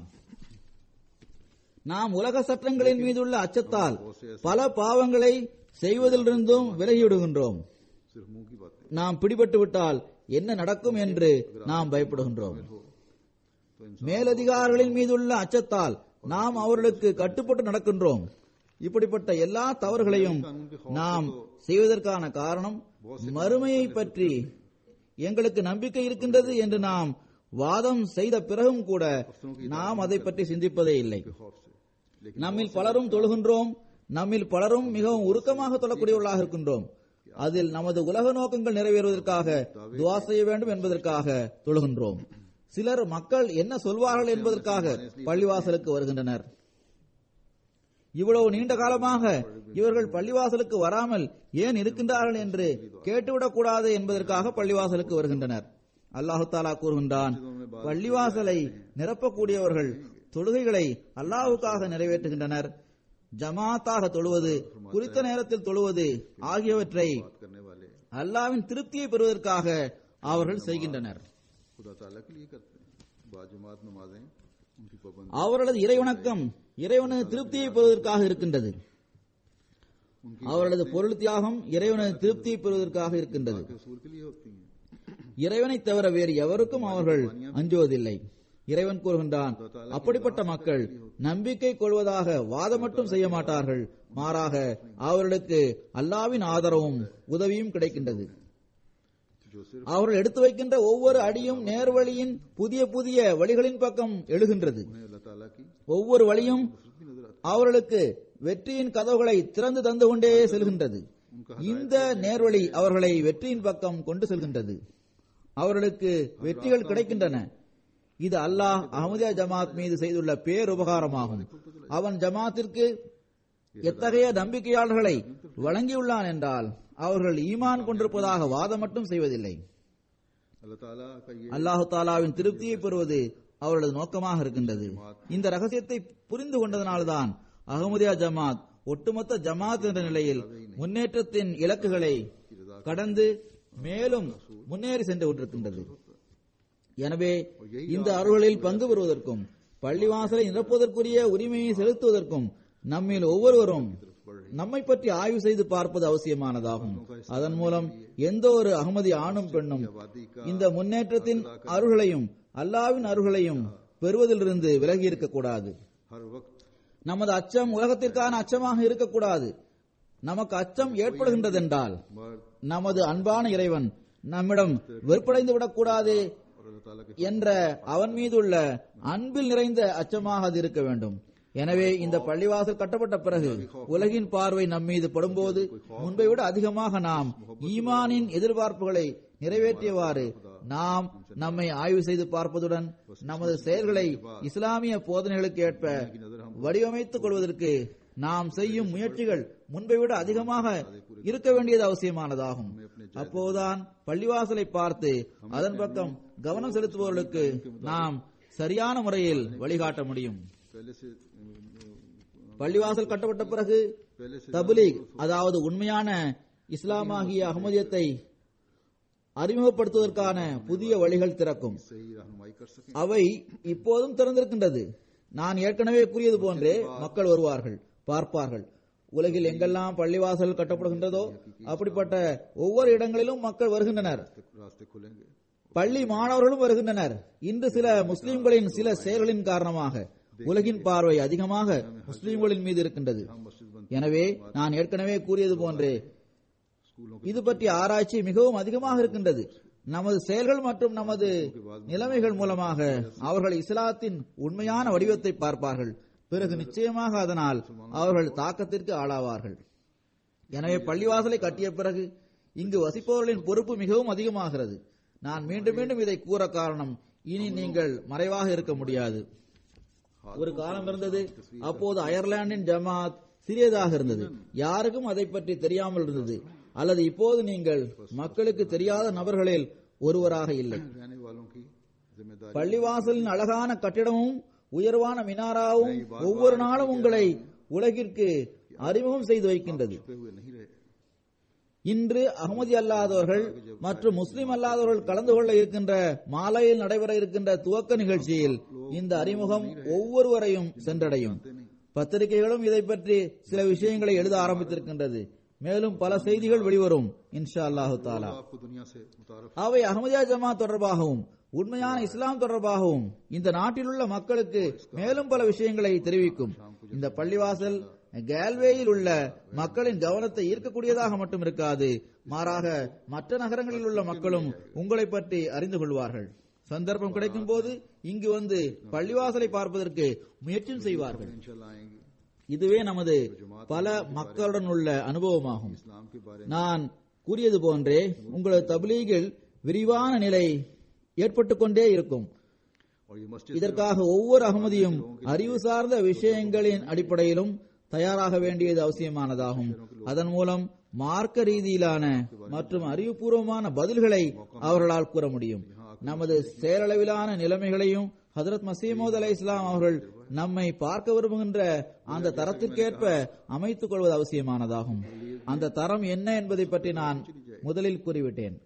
S3: நாம் உலக சட்டங்களின் மீதுள்ள அச்சத்தால் பல பாவங்களை செய்வதிலிருந்தும் விலகிவிடுகின்றோம்
S1: सिर्फ मुंह की बातें
S3: நாம் பிடிபட்டு விட்டால் என்ன நடக்கும் என்று நாம் பயப்படுகின்றோம்
S1: तो इन
S3: மேலதிகாரிகளின் மீதுள்ள அச்சத்தால் நாம் அவர்களுக்கு கட்டுப்பட்டு நடக்கின்றோம் இப்படிப்பட்ட எல்லா தவறுகளையும் நாம் செய்வதற்கான காரணம் மறுமையை பற்றி எங்களுக்கு நம்பிக்கை இருக்கின்றது என்று நாம் வாதம் செய்த பிறகும் கூட நாம் அதை பற்றி சிந்திப்பதே இல்லை
S1: खौफ से लेकिन
S3: நம்மில் பலரும் தொழுகின்றோம் நம்மில் பலரும் மிகவும் உருக்கமாக தொழக்கூடியவர்களாக இருக்கின்றோம் அதில் நமது உலக நோக்கங்கள் நிறைவேறுவதற்காக துவா செய்ய வேண்டும் என்பதற்காக தொழுகின்றோம் சிலர் மக்கள் என்ன சொல்வார்கள் என்பதற்காக பள்ளிவாசலுக்கு வருகின்றனர் இவ்வளவு நீண்ட காலமாக இவர்கள் பள்ளிவாசலுக்கு வராமல் ஏன் இருக்கின்றார்கள் என்று கேட்டுவிடக் கூடாது என்பதற்காக பள்ளிவாசலுக்கு வருகின்றனர் அல்லாஹு தாலா கூறுகின்றான் பள்ளிவாசலை நிரப்பக்கூடியவர்கள் தொழுகைகளை அல்லாஹுக்காக நிறைவேற்றுகின்றனர் ஜமாத்தாக தொழுவது குறித்த நேரத்தில் தொழுவது ஆகியவற்றை
S1: बात करने वाले
S3: அல்லாவின் திருப்தியை பெறுவதற்காக அவர்கள் செய்கின்றனர்
S1: खुदा ताला के लिए करते हैं बाजमात नमाजें उनकी पाबंदी
S3: அவர்களது இறைவணக்கம் இறைவனது திருப்தியை பெறுவதற்காக இருக்கின்றது
S1: उनकी
S3: அவர்களது பொருள் தியாகம் இறைவனது திருப்தியை பெறுவதற்காக இருக்கின்றது
S1: के उसूल के लिए होती हैं
S3: இறைவனை தவிர வேறு எவருக்கும் அவர்கள் அஞ்சுவதில்லை இறைவன் கூறுகின்றான் அப்படிப்பட்ட மக்கள் நம்பிக்கை கொள்வதாக வாதம் மட்டும் செய்ய மாட்டார்கள் மாறாக அவர்களுக்கு அல்லாவின் ஆதரவும் உதவியும் கிடைக்கின்றது
S1: जो सिर्फ
S3: அவர்கள் எடுத்து வைக்கின்ற ஒவ்வொரு அடியும் நேர்வழியின் புதிய புதிய வழிகளின் பக்கம் எழுகின்றது
S1: उन्हें अल्लाह ताला की
S3: ஒவ்வொரு வழியும்
S1: भी नजर आती
S3: அவர்களுக்கு வெற்றியின் கதவுகளை திறந்து தந்து கொண்டே செல்கின்றது இந்த நேர்வழி அவர்களை வெற்றியின் பக்கம் கொண்டு செல்கின்றது அவர்களுக்கு வெற்றிகள் கிடைக்கின்றன இது அல்லாஹ் அஹமதியா ஜமாத் மீது செய்துள்ள பேருபகாரமாகும் அவன் ஜமாத்திற்கு எத்தகைய நம்பிக்கையாளர்களை வழங்கியுள்ளான் என்றால் அவர்கள் ஈமான் கொண்டிருப்பதாக வாதம் மட்டும் செய்வதில்லை
S1: अल्लाह ताला का ये
S3: அல்லாஹு தாலாவின் திருப்தியை பெறுவது அவர்களது நோக்கமாக இருக்கின்றது இந்த ரகசியத்தை புரிந்து கொண்டதனால்தான் அகமதியா ஜமாத் ஒட்டுமொத்த ஜமாத் என்ற நிலையில் முன்னேற்றத்தின் இலக்குகளை கடந்து மேலும் முன்னேறி சென்று கொண்டிருக்கின்றது எனவே இந்த அருள்களில் பங்கு பெறுவதற்கும் பள்ளிவாசலை நிரப்புவதற்குரிய உரிமையை செலுத்துவதற்கும் நம்மில் ஒவ்வொருவரும் நம்மை பற்றி ஆய்வு செய்து பார்ப்பது அவசியமானதாகும் அதன் மூலம் எந்த ஒரு அகமதி ஆணும் பெண்ணும் இந்த முன்னேற்றத்தின் அருள்களையும் அல்லாவின் அருள்களையும் பெறுவதிலிருந்து விலகி இருக்கக்கூடாது
S1: हर वक्त
S3: நமது அச்சம் உலகத்திற்கான அச்சமாக இருக்கக்கூடாது நமக்கு அச்சம் ஏற்படுகின்றதென்றால்
S1: मर्द
S3: நமது அன்பான இறைவன் நம்மிடம் வெறுப்படைந்து விடக்கூடாது
S1: और अल्लाह ताला के
S3: என்ற அவன் மீதுள்ள அன்பில் நிறைந்த அச்சமாக அது இருக்க வேண்டும் எனவே இந்த பள்ளிவாசல் கட்டப்பட்ட பிறகு உலகின் பார்வை நம் மீது படும்போது முன்பை விட அதிகமாக நாம் ஈமானின் எதிர்பார்ப்புகளை நிறைவேற்றியவாறு நாம் நம்மை ஆய்வு செய்து பார்ப்பதுடன் நமது செயல்களை இஸ்லாமிய போதனைகளுக்கு ஏற்ப வடிவமைத்துக் கொள்வதற்கு நாம் செய்யும் முயற்சிகள் முன்பை விட அதிகமாக இருக்க வேண்டியது அவசியமானதாகும் அப்போதுதான் பள்ளிவாசலை பார்த்து அதன் பக்கம் கவனம் செலுத்துபவர்களுக்கு நாம் சரியான முறையில் வழிகாட்ட முடியும்
S1: पहले से
S3: பள்ளிவாசல் கட்டப்பட்ட பிறகு
S1: पहले से
S3: தபுலீக் அதாவது உண்மையான இஸ்லாமாகிய அகமதியத்தை அறிமுகப்படுத்துவதற்கான புதிய வழிகள் திறக்கும்
S1: सही रहनुमाई कर सकें
S3: அவை இப்போதும் திறந்திருக்கின்றது நான் ஏற்கனவே கூறியது போன்றே மக்கள் வருவார்கள் பார்ப்பார்கள் உலகில் எங்கெல்லாம் பள்ளிவாசல் கட்டப்படுகின்றதோ அப்படிப்பட்ட ஒவ்வொரு இடங்களிலும் மக்கள் வருகின்றனர்
S1: रास्ते खुलेंगे
S3: பள்ளி மாணவர்களும் வருகின்றனர் இன்று சில முஸ்லிம்களின் சில செயல்களின் காரணமாக உலகின் பார்வை அதிகமாக முஸ்லிம்களின் மீது இருக்கின்றது
S1: मस्जिद बंद
S3: எனவே நான் ஏற்கனவே கூறியது போன்றே
S1: स्कूलों
S3: இது பற்றிய ஆராய்ச்சி மிகவும் அதிகமாக இருக்கின்றது நமது செயல்கள் மற்றும் நமது நிலைமைகள் மூலமாக அவர்கள் இஸ்லாத்தின் உண்மையான வடிவத்தை பார்ப்பார்கள் பிறகு நிச்சயமாக அதனால் அவர்கள் தாக்கத்திற்கு ஆளாவார்கள் எனவே பள்ளிவாசலை கட்டிய பிறகு இங்கு வசிப்பவர்களின் பொறுப்பு மிகவும் அதிகமாகிறது நான் மீண்டும் மீண்டும் இதை கூற காரணம் இனி நீங்கள் மறைவாக இருக்க முடியாது ஒரு காலம் இருந்தது அப்போது அயர்லாந்தின் ஜமாத் சிறியதாக இருந்தது யாருக்கும் அதை பற்றி தெரியாமல் இருந்தது அல்லது இப்போது நீங்கள் மக்களுக்கு தெரியாத நபர்களில் ஒருவராக இல்லை
S1: रहने वालों की जिम्मेदारी
S3: பள்ளிவாசலின் அழகான கட்டிடமும் உயர்வான மினாராவும் ஒவ்வொரு நாளும் உங்களை உலகிற்கு அறிமுகம் செய்து வைக்கின்றது
S1: छुपे हुए नहीं रहे
S3: இன்று அகமதி அல்லாதவர்கள் மற்றும் முஸ்லிம் அல்லாதவர்கள் கலந்து கொள்ள இருக்கின்ற மாலையில் நடைபெற இருக்கின்ற துவக்க நிகழ்ச்சியில் இந்த அறிமுகம் ஒவ்வொருவரையும் சென்றடையும் பத்திரிகைகளும் இதை பற்றி சில விஷயங்களை எழுத ஆரம்பித்திருக்கின்றது மேலும் பல செய்திகள் வெளிவரும் இன்ஷா அல்லாஹு தாலா
S1: आपको दुनिया से मुतारफ
S3: அவை அகமதியா ஜமாத் தொடர்பாகவும் உண்மையான இஸ்லாம் தொடர்பாகவும் இந்த நாட்டிலுள்ள மக்களுக்கு மேலும் பல விஷயங்களை தெரிவிக்கும் இந்த பள்ளிவாசல் கேல்வேயில் உள்ள மக்களின் கவனத்தை ஈர்க்கக்கூடியதாக மட்டும் இருக்காது மாறாக மற்ற நகரங்களில் உள்ள மக்களும் உங்களை பற்றி அறிந்து கொள்வார்கள் சந்தர்ப்பம் கிடைக்கும் போது இங்கு வந்து பள்ளிவாசலை பார்ப்பதற்கு முயற்சியும் செய்வார்கள்
S1: इंशाल्लाह आएंगे
S3: இதுவே நமது பல மக்களுடன் உள்ள அனுபவமாகும்
S1: इस्लाम के बारे
S3: நான் கூறியது போன்றே உங்களது தப்லீகில் விரிவான நிலை ஏற்பட்டுக் கொண்டே இருக்கும்
S1: और ये मस्जिद
S3: இதற்காக ஒவ்வொரு அகமதியும் அறிவு சார்ந்த விஷயங்களின் அடிப்படையிலும் தயாராக வேண்டியது அவசியமானதாகும் அதன் மூலம் மார்க்க ரீதியிலான மற்றும் அறிவுபூர்வமான பதில்களை அவர்களால் கூற முடியும் நமது செயலளவிலான நிலைமைகளையும் ஹதரத் மசீமோத் அலை இஸ்லாம் அவர்கள் நம்மை பார்க்க விரும்புகின்ற அந்த தரத்திற்கேற்ப அமைத்துக் கொள்வது அவசியமானதாகும் அந்த தரம் என்ன என்பதை பற்றி நான் முதலில் கூறிவிட்டேன்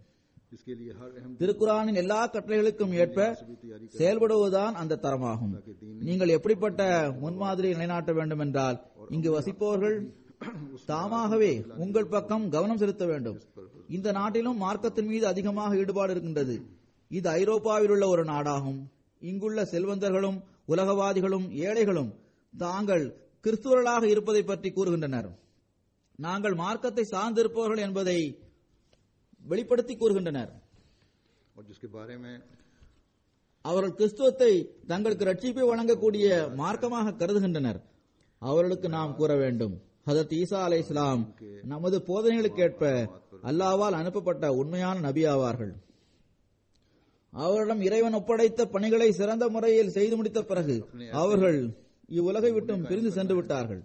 S1: इसके लिए हर अहम
S3: திருக்குரானின் எல்லா கட்டளைகளுக்கும் ஏற்ப செயல்படுவதுதான் அந்த தரமாகும் நீங்கள் எப்படிப்பட்ட முன்மாதிரியை நிலைநாட்ட வேண்டும் என்றால் இங்கு வசிப்பவர்கள் தாமாகவே உங்கள் பக்கம் கவனம் செலுத்த வேண்டும் இந்த நாட்டிலும் மார்க்கத்தின் மீது அதிகமாக ஈடுபாடு இருக்கின்றது இது ஐரோப்பாவில் உள்ள ஒரு நாடாகும் இங்குள்ள செல்வந்தர்களும் உலகவாதிகளும் ஏழைகளும் தாங்கள் கிறிஸ்துவர்களாக இருப்பதை பற்றி கூறுகின்றனர் நாங்கள் மார்க்கத்தை சார்ந்திருப்பவர்கள் என்பதை வெளிப்படுத்தி கூறுகின்றனர்
S1: और जिसके बारे में
S3: அவர்கள் கிறிஸ்துவத்தை தங்களுக்கு ரட்சிப்பை வழங்கக்கூடிய மார்க்கமாக கருதுகின்றனர் அவர்களுக்கு நாம் கூற வேண்டும் ஹதரத் ஈசா அலை இஸ்லாம் நமது போதனைகளுக்கேற்ப அல்லாவால் அனுப்பப்பட்ட உண்மையான நபி ஆவார்கள் அவரிடம் இறைவன் ஒப்படைத்த பணிகளை சிறந்த முறையில் செய்து முடித்த பிறகு அவர்கள் இவ்வுலகை விட்டும் பிரிந்து சென்று விட்டார்கள்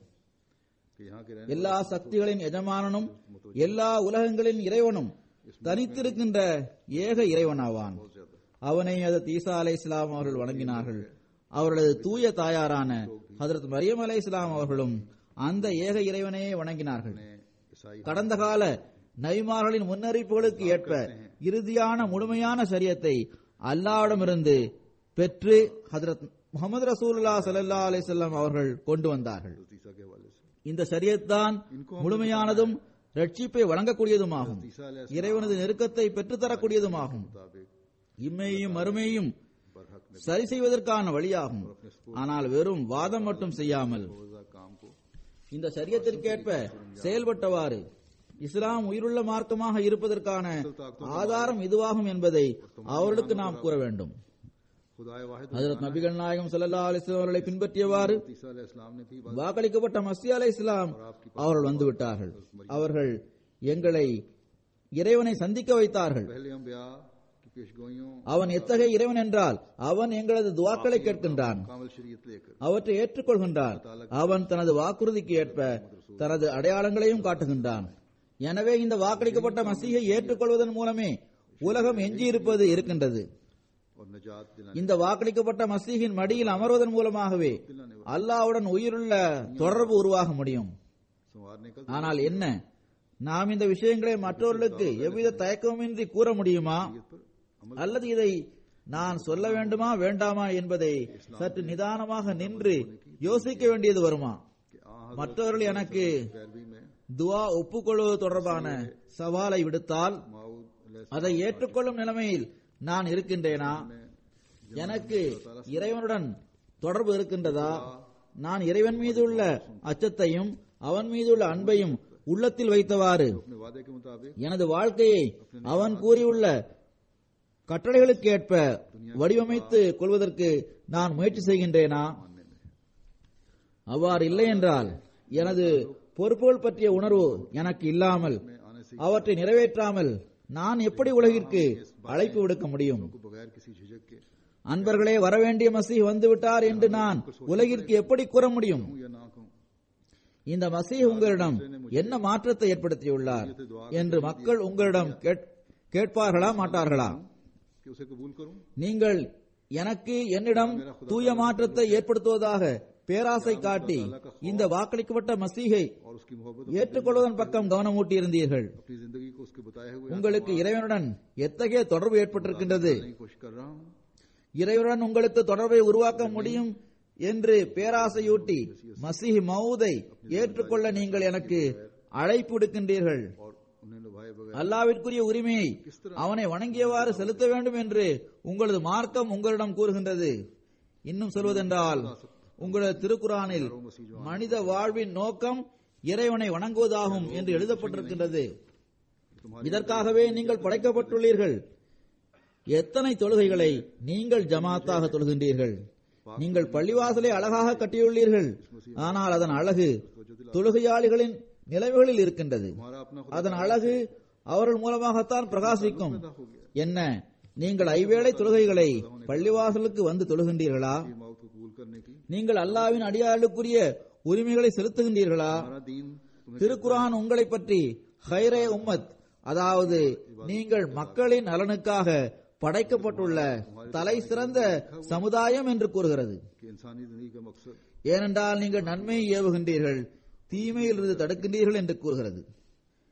S1: कि यहाँ के रहने
S3: எல்லா சக்திகளின் எஜமானனும் எல்லா உலகங்களின் இறைவனும் தனித்திருக்கின்ற ஏக இறைவனாவான் அவனை அதத் ஈசா அலை இஸ்லாம் அவர்கள் வணங்கினார்கள் அவர்களது தூய தாயாரான ஹதரத் மரியம் அலை இஸ்லாம் அவர்களும் அந்த ஏக இறைவனையே வணங்கினார்கள்
S1: ईसाई
S3: கடந்த கால நபிமார்களின் முன்னறிப்புகளுக்கு ஏற்ப இறுதியான முழுமையான சரியத்தை அல்லாவிடமிருந்து பெற்று ஹதரத் முகமது ரசூலுல்லாஹ் ஸல்லல்லாஹு அலைஹி வஸல்லம் அவர்கள் கொண்டு வந்தார்கள்
S1: हजरत ईसा के हवाले से
S3: இந்த ஷரியத்தான் முழுமையானதும் ரட்சிப்பை வழங்கக்கூடியதுமாகும்
S1: ईसा अलैहि
S3: இறைவனது நெருக்கத்தை பெற்றுத்தரக்கூடியதுமாகும்
S1: मुताबिक
S3: இம்மையையும் மறுமையும்
S1: बरहक में
S3: சரி செய்வதற்கான வழியாகும் ஆனால் வெறும் வாதம் மட்டும் செய்யாமல்
S1: रोजा काम को
S3: இந்த சரியத்திற்கேற்ப செயல்பட்டவாறு இஸ்லாம் உயிருள்ள மார்க்கமாக இருப்பதற்கான ஆதாரம் இதுவாகும் என்பதை அவர்களுக்கு நாம் கூற வேண்டும்
S1: खुदा वाहिद
S3: ஹஜரத் நபிகள் நாயகம் ஸல்லல்லாஹு அலைஹி வஸல்லம் அவர்களை பின்பற்றியவாறு
S1: ईसा अलैहि सलाम ने भी
S3: வாக்களிக்கப்பட்ட மசி அலை இஸ்லாம் அவர்கள் வந்து விட்டார்கள் அவர்கள் எங்களை இறைவனை சந்திக்க வைத்தார்கள்
S1: पहले अम्बिया की पेशगोइयों
S3: அவன் எத்தகைய இறைவன் என்றால் அவன் எங்களது துவாக்களை கேட்கின்றான்
S1: कामल शरीयत लेकर
S3: அவற்றை ஏற்றுக்கொள்கின்றான் அவன் தனது வாக்குறுதிக்கு ஏற்ப தனது அடையாளங்களையும் காட்டுகின்றான் எனவே இந்த வாக்களிக்கப்பட்ட மசீகை ஏற்றுக்கொள்வதன் மூலமே உலகம் எஞ்சியிருப்பது இருக்கின்றது
S1: और निजात दिलाने
S3: இந்த வாக்களிக்கப்பட்ட மசீகின் மடியில் அமர்வதன் மூலமாகவே அல்லாஹ்வுடன் உயிருள்ள தொடர்பு உருவாக முடியும்
S1: संवारने का
S3: ஆனால் என்ன நாம் இந்த விஷயங்களை மற்றவர்களுக்கு எவ்வித தயக்கமின்றி கூற முடியுமா அல்லது இதை நான் சொல்ல வேண்டுமா வேண்டாமா என்பதை சற்று நிதானமாக நின்று யோசிக்க வேண்டியது வருமா
S1: कि आ
S3: மற்றவர்கள் எனக்கு
S1: पैरवी में
S3: துவா ஒப்புக்கொள்வது தொடர்பான சவாலை விடுத்தால்
S1: माऊद अलैहि
S3: அதை ஏற்றுக்கொள்ளும் நிலைமையில் நான் இருக்கின்றேனா எனக்கு இறைவனுடன் தொடர்பு இருக்கின்றதா நான் இறைவன் மீது உள்ள அச்சத்தையும் அவன் மீது உள்ள அன்பையும் உள்ளத்தில் வைத்தவாறு
S1: अपने वादे के मुताबिक
S3: எனது வாழ்க்கையை அவன் கூறியுள்ள கட்டளைகளுக்கு ஏற்ப வடிவமைத்து கொள்வதற்கு நான் முயற்சி செய்கின்றேனா அவ்வாறு இல்லை என்றால் எனது பொறுப்புகள் பற்றிய உணர்வு எனக்கு இல்லாமல் அவற்றை நிறைவேற்றாமல் நான் எப்படி உலகிற்கு அழைப்பு விடுக்க முடியும்
S1: को बगैर किसी झिझक के
S3: அன்பர்களே வரவேண்டிய மசீஹ் வந்துவிட்டார் என்று நான் உலகிற்கு எப்படி கூற முடியும்
S1: कहूं या ना कहूं
S3: இந்த மசீஹ் உங்களிடம் என்ன மாற்றத்தை ஏற்படுத்தியுள்ளார் என்று மக்கள் உங்களிடம் கேட்- கேட்பார்களா மாட்டார்களா
S1: कि उसे कबूल करूं
S3: நீங்கள் எனக்கு என்னிடம் தூய மாற்றத்தை ஏற்படுத்துவதாக பேராசை காட்டி இந்த வாக்களிக்கப்பட்ட மசீகை
S1: और उसकी मोहब्बत
S3: ஏற்றுக்கொள்வதன் பக்கம் கவனமூட்டி இருந்தீர்கள்
S1: अपनी जिंदगी को उसके बताए हुए
S3: உங்களுக்கு இறைவனுடன் எத்தகைய தொடர்பு ஏற்பட்டிருக்கின்றது
S1: की कोशिश कर रहा हूं
S3: இறைவனுடன் உங்களுக்கு தொடர்பை உருவாக்க முடியும் என்று பேராசையூட்டி மசீஹ் மவுதை ஏற்றுக்கொள்ள நீங்கள் எனக்கு அழைப்பு விடுக்கின்றீர்கள்
S1: और उन्हें निभाए बगैर
S3: அல்லாவிற்குரிய உரிமையை அவனை வணங்கியவாறு செலுத்த வேண்டும் என்று உங்களது மார்க்கம் உங்களிடம் கூறுகின்றது இன்னும் சொல்வதென்றால் உங்களது திருக்குறானில் மனித வாழ்வின் நோக்கம் இறைவனை வணங்குவதாகும் என்று எழுதப்பட்டிருக்கின்றது இதற்காகவே நீங்கள் படைக்கப்பட்டுள்ளீர்கள் எத்தனை தொழுகைகளை நீங்கள் ஜமாத்தாக தொழுகின்றீர்கள் நீங்கள் பள்ளிவாசலை அழகாக கட்டியுள்ளீர்கள் ஆனால் அதன் அழகு தொழுகையாளிகளின் நிலைமைகளில் இருக்கின்றது
S1: हमारा अपना खुदा
S3: அதன் அழகு அவர்கள் மூலமாகத்தான் பிரகாசிக்கும் என்ன நீங்கள் ஐவேளை தொழுகைகளை பள்ளிவாசலுக்கு வந்து தொழுகின்றீர்களா
S1: की मौत को कबूल करने की
S3: நீங்கள் அல்லாவின் அடியாளுக்குரிய உரிமைகளை செலுத்துகின்றீர்களா
S1: हमारा दीन तुम्हें
S3: திருக்குரான் உங்களை பற்றி ஹைரே உம்மத் அதாவது நீங்கள் மக்களின் நலனுக்காக படைக்கப்பட்டுள்ள தலை சிறந்த சமுதாயம் என்று கூறுகிறது
S1: कि इंसानी जिंदगी का मकसद
S3: ஏனென்றால் நீங்கள் நன்மையை ஏவுகின்றீர்கள் தீமையிலிருந்து தடுக்கின்றீர்கள் என்று கூறுகிறது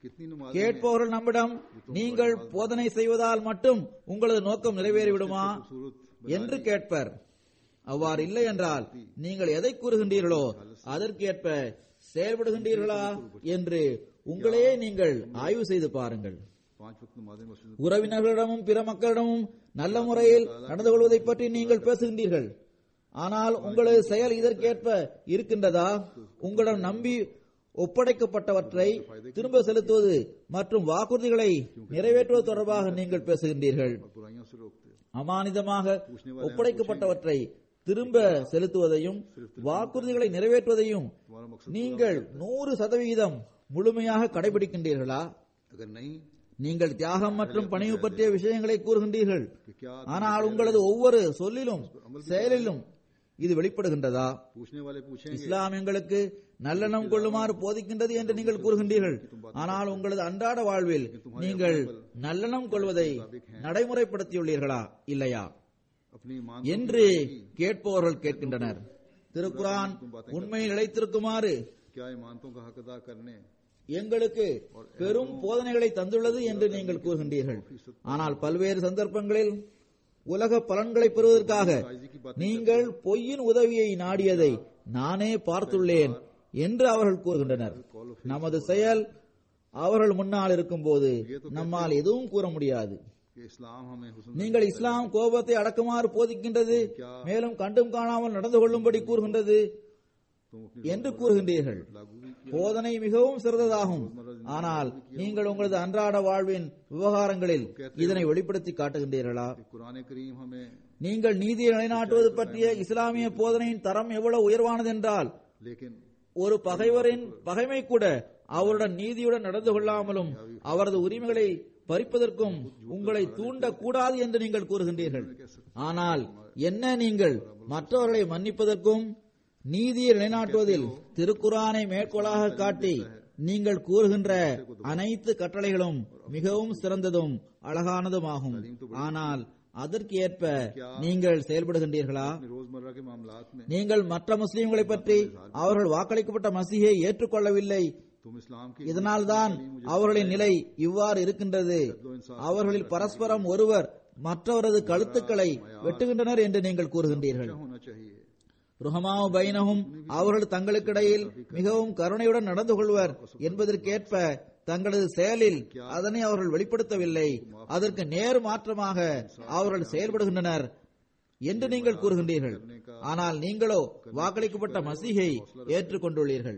S1: कितनी नमाज
S3: கேட்பவர்கள் நம்மிடம் நீங்கள் போதனை செய்வதால் மட்டும் உங்களது நோக்கம் நிறைவேறிவிடுமா என்று கேட்பர் அவ்வாறு இல்லை என்றால் நீங்கள் எதை கூறுகின்றீர்களோ அதற்கேற்ப செயல்படுகின்றீர்களா என்று உங்களையே நீங்கள் ஆய்வு செய்து பாருங்கள்
S1: पांच वक्त नमाजें मस्जिद
S3: உறவினர்களிடமும் பிற மக்களிடமும் நல்ல முறையில் நடந்து கொள்வதை பற்றி நீங்கள் பேசுகின்றீர்கள் ஆனால் உங்களது செயல் இதற்கேற்ப இருக்கின்றதா உங்களிடம் நம்பி ஒப்படைக்கப்பட்டவற்றை திரும்ப செலுத்துவது மற்றும் வாக்குறுதிகளை நிறைவேற்றுவது தொடர்பாக நீங்கள் பேசுகின்றீர்கள்
S1: और बुराइयों से रोकते
S3: அமானிதமாக ஒப்படைக்கப்பட்டவற்றை திரும்ப செலுத்துவதையும் வாக்குறுதிகளை நிறைவேற்றுவதையும்
S1: तुम्हारा मकसद
S3: நீங்கள் நூறு சதவிகிதம் முழுமையாக கடைபிடிக்கின்றீர்களா
S1: अगर नहीं
S3: நீங்கள் தியாகம் மற்றும் பணிவு பற்றிய விஷயங்களை கூறுகின்றீர்கள்
S1: कि क्या
S3: ஆனால் உங்களது ஒவ்வொரு சொல்லிலும் செயலிலும் இது வெளிப்படுகின்றதா
S1: पूछने वाले पूछेंगे
S3: இஸ்லாம் எங்களுக்கு நல்லெண்ணம் கொள்ளுமாறு போதிக்கின்றது என்று நீங்கள் கூறுகின்றீர்கள் ஆனால் உங்களது அன்றாட வாழ்வில் நீங்கள் நல்லெண்ணம் கொள்வதை நடைமுறைப்படுத்தியுள்ளீர்களா இல்லையா
S1: अपनी ईमान
S3: என்று கேட்பவர்கள் கேட்கின்றனர் திருக்குரான் உண்மையில் நிலைத்திருக்குமாறு
S1: क्या ईमानतों का हक अदा करने
S3: எங்களுக்கு பெரும் போதனைகளை தந்துள்ளது என்று நீங்கள் கூறுகின்றீர்கள் ஆனால் பல்வேறு சந்தர்ப்பங்களில் உலக பலன்களை பெறுவதற்காக நீங்கள் பொய்யின் உதவியை நாடியதை நானே பார்த்துள்ளேன் என்று அவர்கள் கூறுகின்றனர் நமது செயல் அவர்கள் முன்னால் இருக்கும்போது நம்மால் எதுவும் கூற முடியாது
S1: कि इस्लाम हमें हुस्न
S3: நீங்கள் இஸ்லாம் கோபத்தை அடக்குமாறு போதிக்கின்றது மேலும் கண்டும் காணாமல் நடந்து கொள்ளும்படி கூறுகின்றது
S1: तुम अपनी
S3: என்று கூறுகின்றீர்கள்
S1: लागू भी किया
S3: போதனை மிகவும் சிறந்ததாகும் ஆனால் நீங்கள் உங்களது அன்றாட வாழ்வின் விவகாரங்களில் இதனை வெளிப்படுத்தி காட்டுகின்றீர்களா
S1: कि कुरान करीम हमें
S3: நீங்கள் நீதியை நிலைநாட்டுவது பற்றிய இஸ்லாமிய போதனையின் தரம் எவ்வளவு உயர்வானது என்றால்
S1: लेकिन
S3: ஒரு பகைவரின் பகைமை கூட அவருடன் நீதியுடன் நடந்து கொள்ளாமலும் அவரது உரிமைகளை பறிப்பதற்கும் உங்களை தூண்டக்கூடாது என்று நீங்கள் கூறுகின்றீர்கள் ஆனால் என்ன நீங்கள் மற்றவர்களை மன்னிப்பதற்கும் நீதியை நிலைநாட்டுவதில் திருக்குரானை மேற்கோளாக காட்டி நீங்கள் கூறுகின்ற அனைத்து கட்டளைகளும் மிகவும் சிறந்ததும் அழகானதுமாகும் ஆனால் அதற்கு ஏற்ப நீங்கள் செயல்படுகின்றீர்களா
S1: अपने रोजमर्रा के मामलात में
S3: நீங்கள் மற்ற முஸ்லிம்களை பற்றி அவர்கள் வாக்களிக்கப்பட்ட மசீகை ஏற்றுக்கொள்ளவில்லை
S1: तुम इस्लाम की
S3: இதனால்தான் அவர்களின் நிலை இவ்வாறு இருக்கின்றது அவர்களில் பரஸ்பரம் ஒருவர் மற்றவரது கழுத்துக்களை வெட்டுகின்றனர் என்று நீங்கள் கூறுகின்றீர்கள்
S1: क्या होना चाहिए
S3: ருஹமாவு பைனஹும் அவர்கள் தங்களுக்கிடையில் மிகவும் கருணையுடன் நடந்து கொள்வர் என்பதற்கேற்ப தங்களது செயலில் அதனை அவர்கள் வெளிப்படுத்தவில்லை அதற்கு நேர் மாற்றமாக அவர்கள் செயல்படுகின்றனர் என்று நீங்கள் கூறுகின்றீர்கள் ஆனால் நீங்களோ வாக்களிக்கப்பட்ட மசீகை ஏற்றுக்கொண்டுள்ளீர்கள்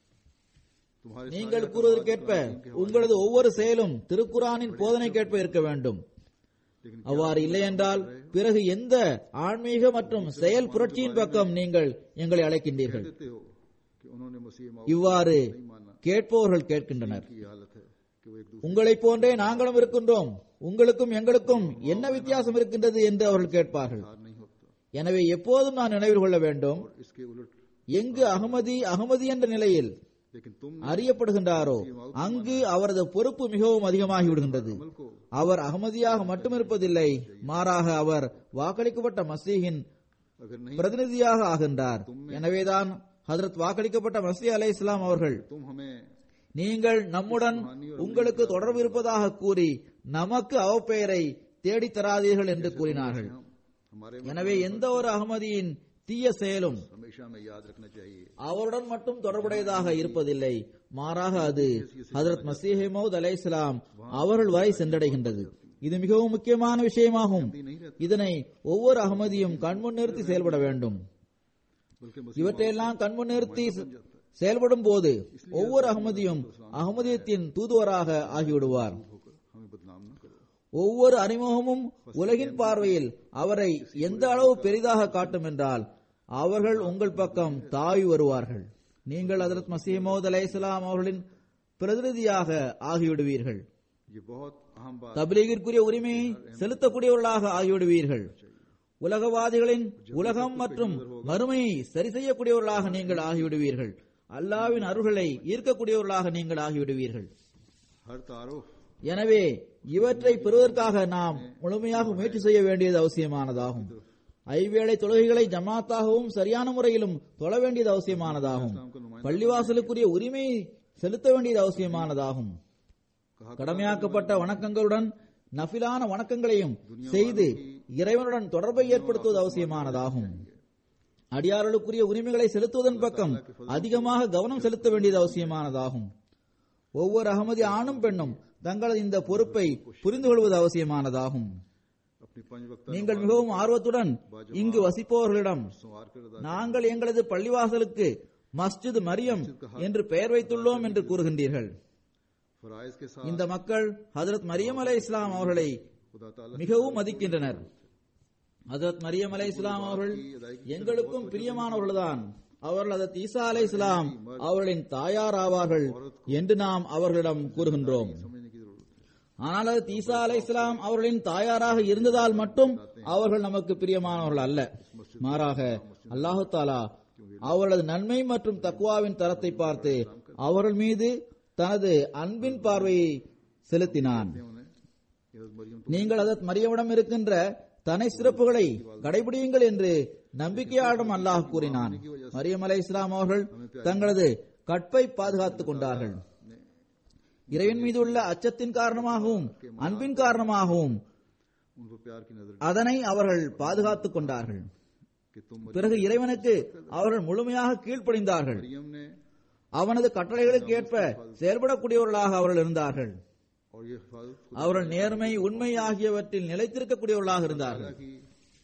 S1: तुम्हारे
S3: நீங்கள் கூறுவதற்கேற்ப உங்களது ஒவ்வொரு செயலும் திருக்குரானின் போதனைக்கேற்ப இருக்க வேண்டும் அவ்வாறு இல்லை என்றால் பிறகு எந்த ஆன்மீக மற்றும் செயல் புரட்சியின் பக்கம் நீங்கள் எங்களை அழைக்கின்றீர்கள்
S1: कहते हो कि उन्होंने मसीह माऊ
S3: இவ்வாறு கேட்பவர்கள் கேட்கின்றனர்
S1: की हालत है कि वो एक दूसरे
S3: உங்களைப் போன்றே நாங்களும் இருக்கின்றோம் உங்களுக்கும் எங்களுக்கும் என்ன வித்தியாசம் இருக்கின்றது என்று அவர்கள் கேட்பார்கள்
S1: हार नहीं होता
S3: எனவே எப்போதும் நான் நினைவில் கொள்ள வேண்டும்
S1: और इसके उलट
S3: எங்கு அகமதி அகமதி என்ற நிலையில்
S1: लेकिन तुम
S3: அறியப்படுகின்றாரோ அங்கு அவரது பொறுப்பு மிகவும் அதிகமாகி விடுகின்றது
S1: अमल को
S3: அவர் அகமதியாக மட்டும் இருப்பதில்லை மாறாக அவர் வாக்களிக்கப்பட்ட மசீஹின்
S1: अगर नहीं
S3: பிரதிநிதியாக ஆகின்றார் எனவேதான் ஹதரத் வாக்களிக்கப்பட்ட மசீ அலை இஸ்லாம் அவர்கள்
S1: तुम हमें
S3: நீங்கள் நம்முடன் உங்களுக்கு தொடர்பு இருப்பதாக கூறி நமக்கு அவப்பெயரை தேடித் தராதீர்கள் என்று கூறினார்கள்
S1: हम हमारे
S3: எனவே எந்த ஒரு அகமதியின் தீய செயலும்
S1: हमेशा में याद रखना चाहिए
S3: அவருடன் மட்டும் தொடர்புடையதாக இருப்பதில்லை மாறாக அது ஹதரத் மசீஹ் மௌத் அலை இஸ்லாம் அவர்கள் வரை சென்றடைகின்றது இது மிகவும் முக்கியமான விஷயமாகும் இதனை ஒவ்வொரு அகமதியும் கண்முன் நிறுத்தி செயல்பட வேண்டும்
S1: बल्कि
S3: இவற்றையெல்லாம் கண்முன் நிறுத்தி செ- செயல்படும் போது ஒவ்வொரு அகமதியும் அகமதியத்தின் தூதுவராக ஆகிவிடுவார்
S1: होकर हमें बदनाम न करो
S3: ஒவ்வொரு அறிமுகமும் உலகின் பார்வையில் அவரை எந்த அளவு பெரிதாக காட்டும் என்றால் அவர்கள் உங்கள் பக்கம் தாவி வருவார்கள் நீங்கள் ஹதரத் மசீமோத் அலை இஸ்லாம் அவர்களின் பிரதிநிதியாக ஆகிவிடுவீர்கள்
S1: ये बहुत अहम बात
S3: தபிலீகிற்குரிய உரிமையை செலுத்தக்கூடியவர்களாக ஆகிவிடுவீர்கள் உலகவாதிகளின் உலகம் மற்றும் மறுமையை சரி செய்யக்கூடியவர்களாக நீங்கள் ஆகிவிடுவீர்கள் அல்லாவின் அருள்களை ஈர்க்கக்கூடியவர்களாக நீங்கள் ஆகிவிடுவீர்கள்
S1: हर तारुफ
S3: எனவே இவற்றை பெறுவதற்காக நாம் முழுமையாக முயற்சி செய்ய வேண்டியது அவசியமானதாகும் ஐவேளை தொழுகைகளை ஜமாத்தாகவும் சரியான முறையிலும் தொழ வேண்டியது அவசியமானதாகும் பள்ளிவாசலுக்குரிய உரிமையை செலுத்த வேண்டியது அவசியமானதாகும் கடமையாக்கப்பட்ட வணக்கங்களுடன் நஃபிலான வணக்கங்களையும் செய்து இறைவனுடன் தொடர்பை ஏற்படுத்துவது அவசியமானதாகும் அடியார்களுக்குரிய உரிமைகளை செலுத்துவதன் பக்கம் அதிகமாக கவனம் செலுத்த வேண்டியது அவசியமானதாகும் ஒவ்வொரு அகமதி ஆணும் பெண்ணும் தங்களது இந்த பொறுப்பை புரிந்து கொள்வது அவசியமானதாகும்
S1: अपनी पंच वक्त
S3: நீங்கள் மிகவும் ஆர்வத்துடன் இங்கு வசிப்பவர்களிடம்
S1: संवार कर अदा
S3: நாங்கள் எங்களது பள்ளிவாசலுக்கு மஸ்ஜித் மரியம் என்று பெயர் வைத்துள்ளோம் என்று கூறுகின்றீர்கள்
S1: फराइज के साथ
S3: இந்த மக்கள் ஹஜரத் மரியம் அலை இஸ்லாம் அவர்களை
S1: खुदा ताला
S3: மிகவும் மதிக்கின்றனர் ஹஜரத் மரியம் அலை இஸ்லாம் அவர்கள் எங்களுக்கும் பிரியமானவர்கள்தான் அவர்கள் ஹஜரத் ஈசா அலை இஸ்லாம் அவர்களின் தாயார் ஆவார்கள் என்று நாம் அவர்களிடம் கூறுகின்றோம்
S1: समझने की जरूरत है
S3: ஆனால் அது ஈசா அலை இஸ்லாம் அவர்களின் தாயாராக இருந்ததால் மட்டும் அவர்கள் நமக்கு பிரியமானவர்கள் அல்ல மாறாக அல்லாஹு தாலா அவர்களது நன்மை மற்றும் தக்குவாவின் தரத்தை பார்த்து அவர்கள் மீது தனது அன்பின் பார்வையை செலுத்தினான்
S1: उन्हें ये मरियम
S3: நீங்கள் அதத் மரியமிடம் இருக்கின்ற தனி சிறப்புகளை கடைபிடியுங்கள் என்று நம்பிக்கையாளரிடம் அல்லாஹ் கூறினான் மரியம் அலை இஸ்லாம் அவர்கள் தங்களது கற்பை பாதுகாத்துக் கொண்டார்கள் இறைவன் மீது உள்ள அச்சத்தின் காரணமாகவும் அன்பின் காரணமாகவும்
S1: उन पर प्यार की नजर
S3: அதனை அவர்கள் பாதுகாத்துக் கொண்டார்கள்
S1: कि तुम
S3: பிறகு இறைவனுக்கு அவர்கள் முழுமையாக கீழ்ப்படிந்தார்கள்
S1: मरियम ने
S3: அவனது கட்டளைகளுக்கு ஏற்ப செயல்படக்கூடியவர்களாக அவர்கள் இருந்தார்கள்
S1: और ये हिफाजत
S3: அவர்கள் நேர்மை உண்மை ஆகியவற்றில் நிலைத்திருக்கக்கூடியவர்களாக இருந்தார்கள்
S1: खुदा की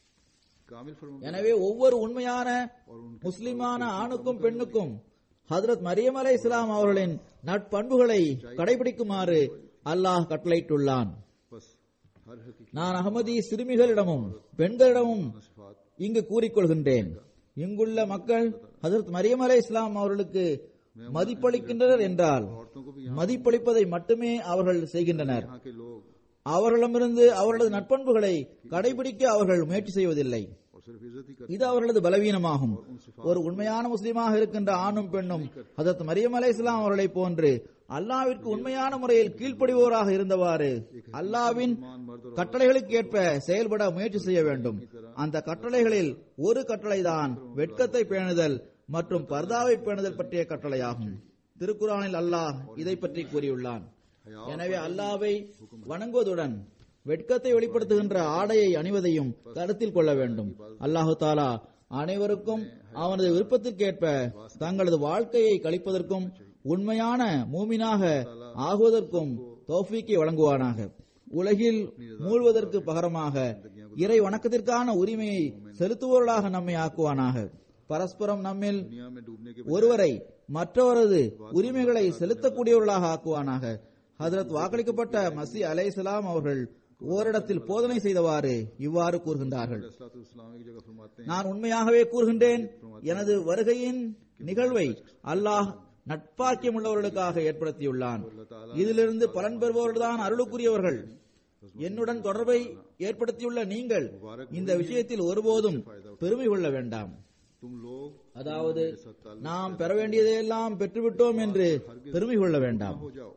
S1: कामिल फरमा
S3: எனவே ஒவ்வொரு உண்மையான முஸ்லிமான ஆணுக்கும் பெண்ணுக்கும் ஹதரத் மரியம் அலை இஸ்லாம் அவர்களின் நட்பண்புகளை கடைபிடிக்குமாறு அல்லாஹ் கட்டளையிட்டுள்ளான்
S1: बस हर हकीकी
S3: நான் அகமதி சிறுமிகளிடமும் பெண்களிடமும்
S1: सिफात
S3: இங்கு கூறிக்கொள்கின்றேன் இங்குள்ள மக்கள் ஹதரத் மரியம் அலை இஸ்லாம் அவர்களுக்கு மதிப்பளிக்கின்றனர் என்றால்
S1: औरतों को भी
S3: மதிப்பளிப்பதை மட்டுமே அவர்கள் செய்கின்றனர்
S1: यहाँ के लोग
S3: அவர்களிடமிருந்து அவர்களது நட்பண்புகளை கடைபிடிக்க அவர்கள் முயற்சி செய்வதில்லை
S1: और सिर्फ इज्जत ही कर
S3: இது அவர்களது பலவீனமாகும் ஒரு உண்மையான முஸ்லிமாக இருக்கின்ற ஆணும் பெண்ணும் ஹதரத் மரியம் அலை இஸ்லாம் அவர்களை போன்று அல்லாவிற்கு உண்மையான முறையில் கீழ்ப்படிவோராக இருந்தவாறு அல்லாவின் கட்டளைகளுக்கு ஏற்ப செயல்பட முயற்சி செய்ய வேண்டும் அந்த கட்டளைகளில் ஒரு கட்டளைதான் வெட்கத்தை பேணுதல் மற்றும் பர்தாவை பேணுதல் பற்றிய கட்டளையாகும் திருக்குறானில் அல்லாஹ் இதை பற்றி கூறியுள்ளான் எனவே அல்லாவை வணங்குவதுடன் வெட்கத்தை வெளிப்படுத்துகின்ற ஆடையை அணிவதையும் கருத்தில் கொள்ள வேண்டும் அல்லாஹு தாலா அனைவருக்கும் அவனது விருப்பத்திற்கேற்ப தங்களது வாழ்க்கையை கழிப்பதற்கும் உண்மையான மூமினாக ஆகுவதற்கும் தௌஃபீக்கை வழங்குவானாக உலகில் மூழ்வதற்கு பகரமாக இறை வணக்கத்திற்கான உரிமையை செலுத்துவோர்களாக நம்மை ஆக்குவானாக பரஸ்பரம் நம்மில்
S1: दुनिया में डूबने के
S3: ஒருவரை மற்றவரது உரிமைகளை செலுத்தக்கூடியவர்களாக ஆக்குவானாக ஹதரத் வாக்களிக்கப்பட்ட மசி அலைஹிஸ்ஸலாம் அவர்கள் ஓரிடத்தில் போதனை செய்தவாறு இவ்வாறு கூறுகின்றார்கள்
S1: इस्लाम की जगह फरमाते हैं
S3: நான் உண்மையாகவே கூறுகின்றேன் எனது வருகையின் நிகழ்வை அல்லாஹ் நட்பாக்கியம் உள்ளவர்களுக்காக ஏற்படுத்தியுள்ளான் இதிலிருந்து பலன் பெறுபவர்கள்தான் அருளுக்குரியவர்கள் என்னுடன் தொடர்பை ஏற்படுத்தியுள்ள நீங்கள் இந்த விஷயத்தில் ஒருபோதும் பெருமை கொள்ள வேண்டாம்
S1: तुम लोग
S3: அதாவது நாம் பெற வேண்டியதையெல்லாம் பெற்றுவிட்டோம் என்று பெருமை கொள்ள வேண்டாம்
S1: हो जाओ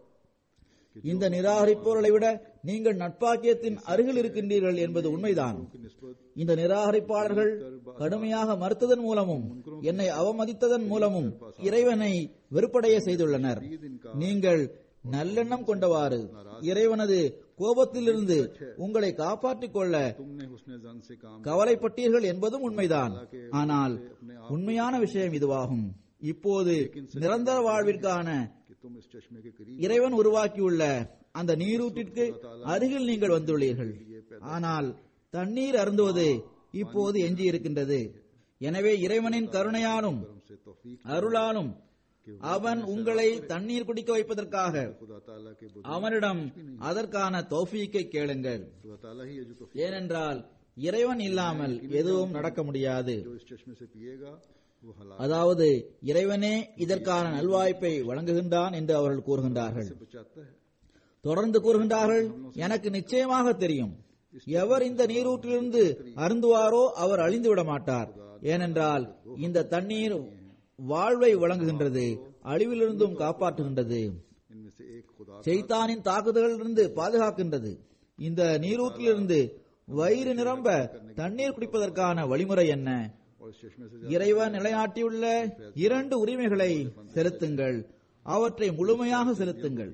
S3: இந்த நிராகரிப்பவர்களை விட நீங்கள் நட்பாக்கியத்தின் அருகில் இருக்கின்றீர்கள் என்பது உண்மைதான்
S1: की निस्बत
S3: இந்த நிராகரிப்பாளர்கள் கடுமையாக மறுத்ததன் மூலமும் என்னை அவமதித்ததன் மூலமும் இறைவனை வெறுப்படைய செய்துள்ளனர் நீங்கள் நல்லெண்ணம் கொண்டவாறு இறைவனது கோபத்திலிருந்து உங்களை காப்பாற்றிக் கொள்ள
S1: तुमने हुस्न जन से काम
S3: கவலைப்பட்டீர்கள் என்பதும் உண்மைதான் ஆனால் உண்மையான விஷயம் இதுவாகும் இப்போது நிரந்தர வாழ்விற்கான
S1: कि तुम इस चश्मे के करीब
S3: இறைவன் உருவாக்கியுள்ள அந்த நீரூற்றிற்கு அருகில் நீங்கள் வந்துள்ளீர்கள் ஆனால் தண்ணீர் அருந்துவது இப்போது எஞ்சி இருக்கின்றது எனவே இறைவனின் கருணையாலும்
S1: से तौफीक
S3: அருளாலும் அவன் உங்களை தண்ணீர் குடிக்க வைப்பதற்காக
S1: खुदा ताला के बुद
S3: அவனிடம் அதற்கான தௌஃபீக்கை கேளுங்கள்
S1: खुदा ताला ही है जो तौफीक
S3: ஏனென்றால் இறைவன் இல்லாமல் எதுவும் நடக்க முடியாது
S1: जो इस चश्मे से पिएगा वो हलाक
S3: அதாவது இறைவனே இதற்கான நல்வாய்ப்பை வழங்குகின்றான் என்று அவர்கள் கூறுகின்றார்கள்
S1: से बचाता है
S3: தொடர்ந்து கூறுகின்றார்கள் எனக்கு நிச்சயமாக தெரியும் எவர் இந்த நீரூற்றிலிருந்து அருந்துவாரோ அவர் அழிந்து விட மாட்டார் ஏனென்றால் இந்த தண்ணீர் வாழ்வை வழங்குகின்றது அழிவிலிருந்தும் காப்பாற்றுகின்றது
S1: इनमें से एक खुदा
S3: செய்தானின் தாக்குதலிலிருந்து பாதுகாக்கின்றது இந்த நீரூற்றிலிருந்து வயிறு நிரம்ப தண்ணீர் குடிப்பதற்கான வழிமுறை என்ன
S1: और इस चश्मे से
S3: இறைவன் நிலைநாட்டியுள்ள இரண்டு உரிமைகளை செலுத்துங்கள் அவற்றை முழுமையாக செலுத்துங்கள்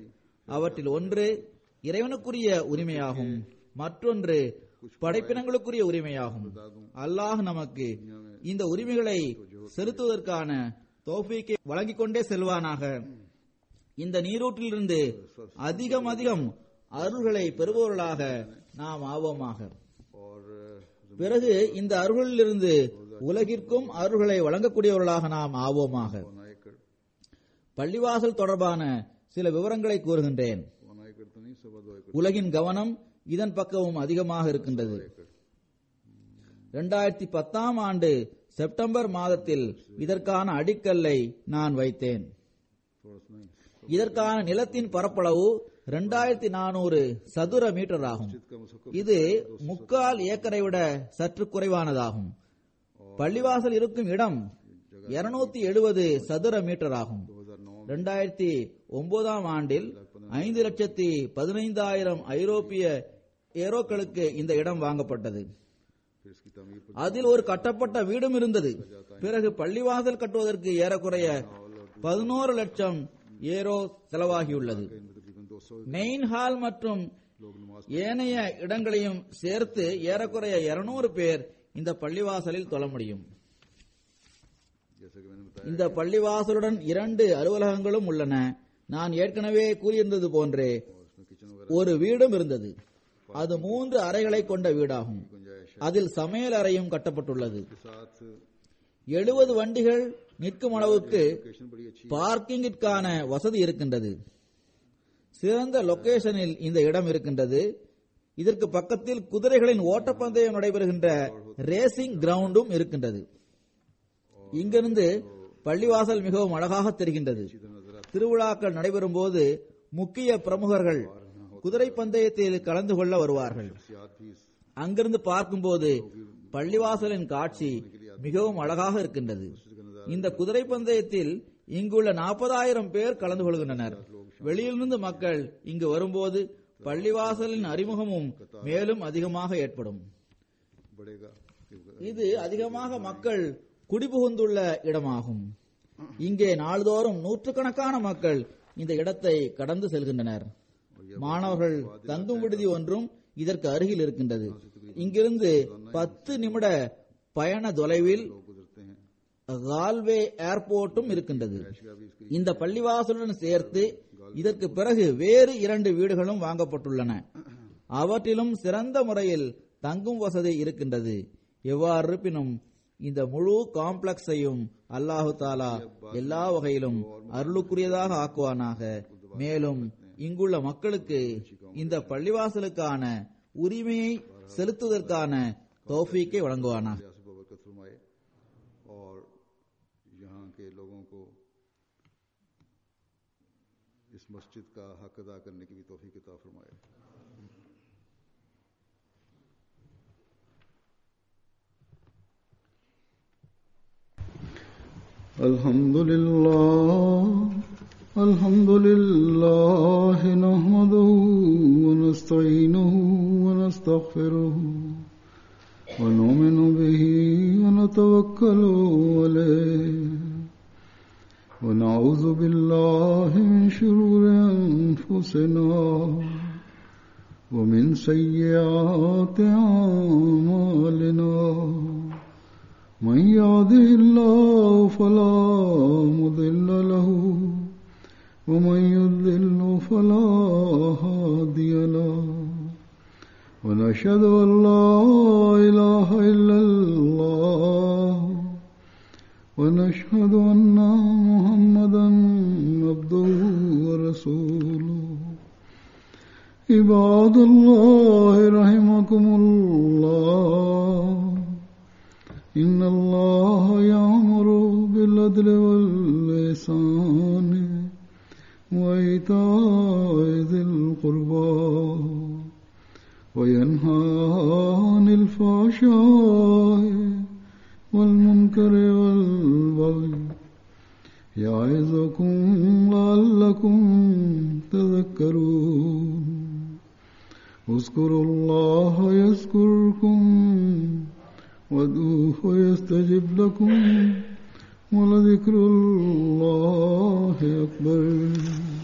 S3: அவற்றில் ஒன்று இறைவனுக்குரிய உரிமையாகும் மற்றொன்று படைப்பினங்களுக்குரிய உரிமையாகும் அல்லாஹ் நமக்கு இந்த உரிமைகளை செலுத்துவதற்கான தோஃபீக்கை வழங்கிக் கொண்டே செல்வானாக இந்த நீரூற்றிலிருந்து அதிகம் அதிகம் அருள்களை பெறுபவர்களாக நாம் ஆவோமாக
S1: और
S3: பிறகு இந்த அருள்களிலிருந்து உலகிற்கும் அருள்களை வழங்கக்கூடியவர்களாக நாம் ஆவோமாக
S1: नायकर
S3: பள்ளிவாசல் தொடர்பான சில விவரங்களை கூறுகின்றேன்
S1: वो नायकर तो नहीं सवा दो एकड़
S3: உலகின் கவனம் இதன் பக்கமும் அதிகமாக இருக்கின்றது இரண்டாயிரத்தி பத்தாம் ஆண்டு செப்டம்பர் மாதத்தில் இதற்கான அடிக்கல்லை நான் வைத்தேன்
S1: थोड़ा सा नहीं
S3: இதற்கான நிலத்தின் பரப்பளவு இரண்டாயிரத்தி நானூறு சதுர மீட்டர் ஆகும்
S1: का मुसक्कफ
S3: இது முக்கால் ஏக்கரை விட சற்று குறைவானதாகும் பள்ளிவாசல் இருக்கும் இடம் இருநூத்தி எழுபது சதுர மீட்டர் ஆகும்
S1: 2009
S3: இரண்டாயிரத்தி ஒன்பதாம் ஆண்டில் ஐந்து லட்சத்தி பதினைந்தாயிரம் ஐரோப்பிய ஏரோக்களுக்கு இந்த இடம் வாங்கப்பட்டது
S1: फिर इसकी तमीर पर
S3: அதில் ஒரு கட்டப்பட்ட வீடும் இருந்தது பிறகு பள்ளிவாசல் கட்டுவதற்கு ஏறக்குறைய பதினோரு லட்சம் ஏரோ செலவாகியுள்ளது
S1: इनमें तकरीबन 200
S3: மெயின் ஹால் மற்றும்
S1: लोग नमाज
S3: ஏனைய இடங்களையும் சேர்த்து ஏறக்குறைய இருநூறு பேர் இந்த பள்ளிவாசலில் தொழ முடியும்
S1: जैसे कि मैंने बताया
S3: இந்த பள்ளிவாசலுடன் இரண்டு அலுவலகங்களும் உள்ளன நான் ஏற்கனவே கூறியிருந்தது போன்றே
S1: और उसमें किचन वगैरह
S3: ஒரு வீடும் இருந்தது அது மூன்று அறைகளை கொண்ட வீடாகும்
S1: गुंजाइश है
S3: அதில் சமையல் அறையும் கட்டப்பட்டுள்ளது
S1: के साथ
S3: எழுபது வண்டிகள் நிற்கும் அளவுக்கு
S1: लोकेशन बड़ी अच्छी
S3: பார்க்கிங்கிற்கான வசதி இருக்கின்றது சிறந்த லொகேஷனில் இந்த இடம் இருக்கின்றது இதற்கு பக்கத்தில் குதிரைகளின் ஓட்டப்பந்தயம் நடைபெறுகின்ற ரேசிங் கிரவுண்டும் இருக்கின்றது இங்கிருந்து பள்ளிவாசல் மிகவும் அழகாக தெரிகின்றது திருவிழாக்கள் நடைபெறும் போது முக்கிய பிரமுகர்கள் குதிரை பந்தயத்தில் கலந்து கொள்ள வருவார்கள்
S1: शख्सियात भी इस
S3: அங்கிருந்து பார்க்கும்போது பள்ளிவாசலின் காட்சி மிகவும் அழகாக இருக்கின்றது இந்த குதிரை பந்தயத்தில் இங்குள்ள நாற்பதாயிரம் பேர் கலந்து கொள்கின்றனர் வெளியிலிருந்து மக்கள் இங்கு வரும்போது பள்ளிவாசலின் அறிமுகமும் மேலும் அதிகமாக ஏற்படும்
S1: बढ़ेगा
S3: இது அதிகமாக மக்கள் குடிபுகுந்துள்ள இடமாகும் இங்கே நாள்தோறும் நூற்றுக்கணக்கான மக்கள் இந்த இடத்தை கடந்து செல்கின்றனர் மாணவர்கள் தங்கும் விடுதி ஒன்றும் இதற்கு அருகில் இருக்கின்றது இங்கிருந்து பத்து நிமிட பயண தொலைவில்
S1: लोग गुजरते हैं
S3: கால்வே ஏர்போர்ட்டும் இருக்கின்றது
S1: का भी इसकी
S3: இந்த பள்ளிவாசலுடன் சேர்த்து இதற்கு பிறகு வேறு இரண்டு வீடுகளும் வாங்கப்பட்டுள்ளன அவற்றிலும் சிறந்த முறையில் தங்கும் வசதி இருக்கின்றது எவ்வாறு இருப்பினும் இந்த முழு காம்ப்ளெக்ஸையும் அல்லாஹு தாலா எல்லா வகையிலும் அருளுக்குரியதாக ஆக்குவானாக மேலும் இங்குள்ள மக்களுக்கு இந்த பள்ளிவாசலுக்கான உரிமையை செலுத்துவதற்கான தௌஃபீக்கை வழங்குவானாக
S1: से बरकत फरमाए और यहाँ के लोगों को इस मस्जिद का हक अदा करने की भी तोफ़ी अता फरमाए الحمد لله الحمد لله نحمده ونستعينه ونستغفره ونؤمن به ونتوكل عليه ونعوذ بالله من شرور أنفسنا ومن سيئات أعمالنا من يهده الله فلا مضل له ومن يضلل فلا هادي له ونشهد أن لا إله إلا الله ونشهد أن محمدا عبده ورسوله عباد الله رحمكم الله إن الله يأمر بالعدل واللسان وإيتاء ذي القربى وينهى عن الفحشاء والمنكر والبغي يعظكم لعلكم تذكرون اذكروا الله يذكركم وادعوه يستجب لكم ولذكر الله أكبر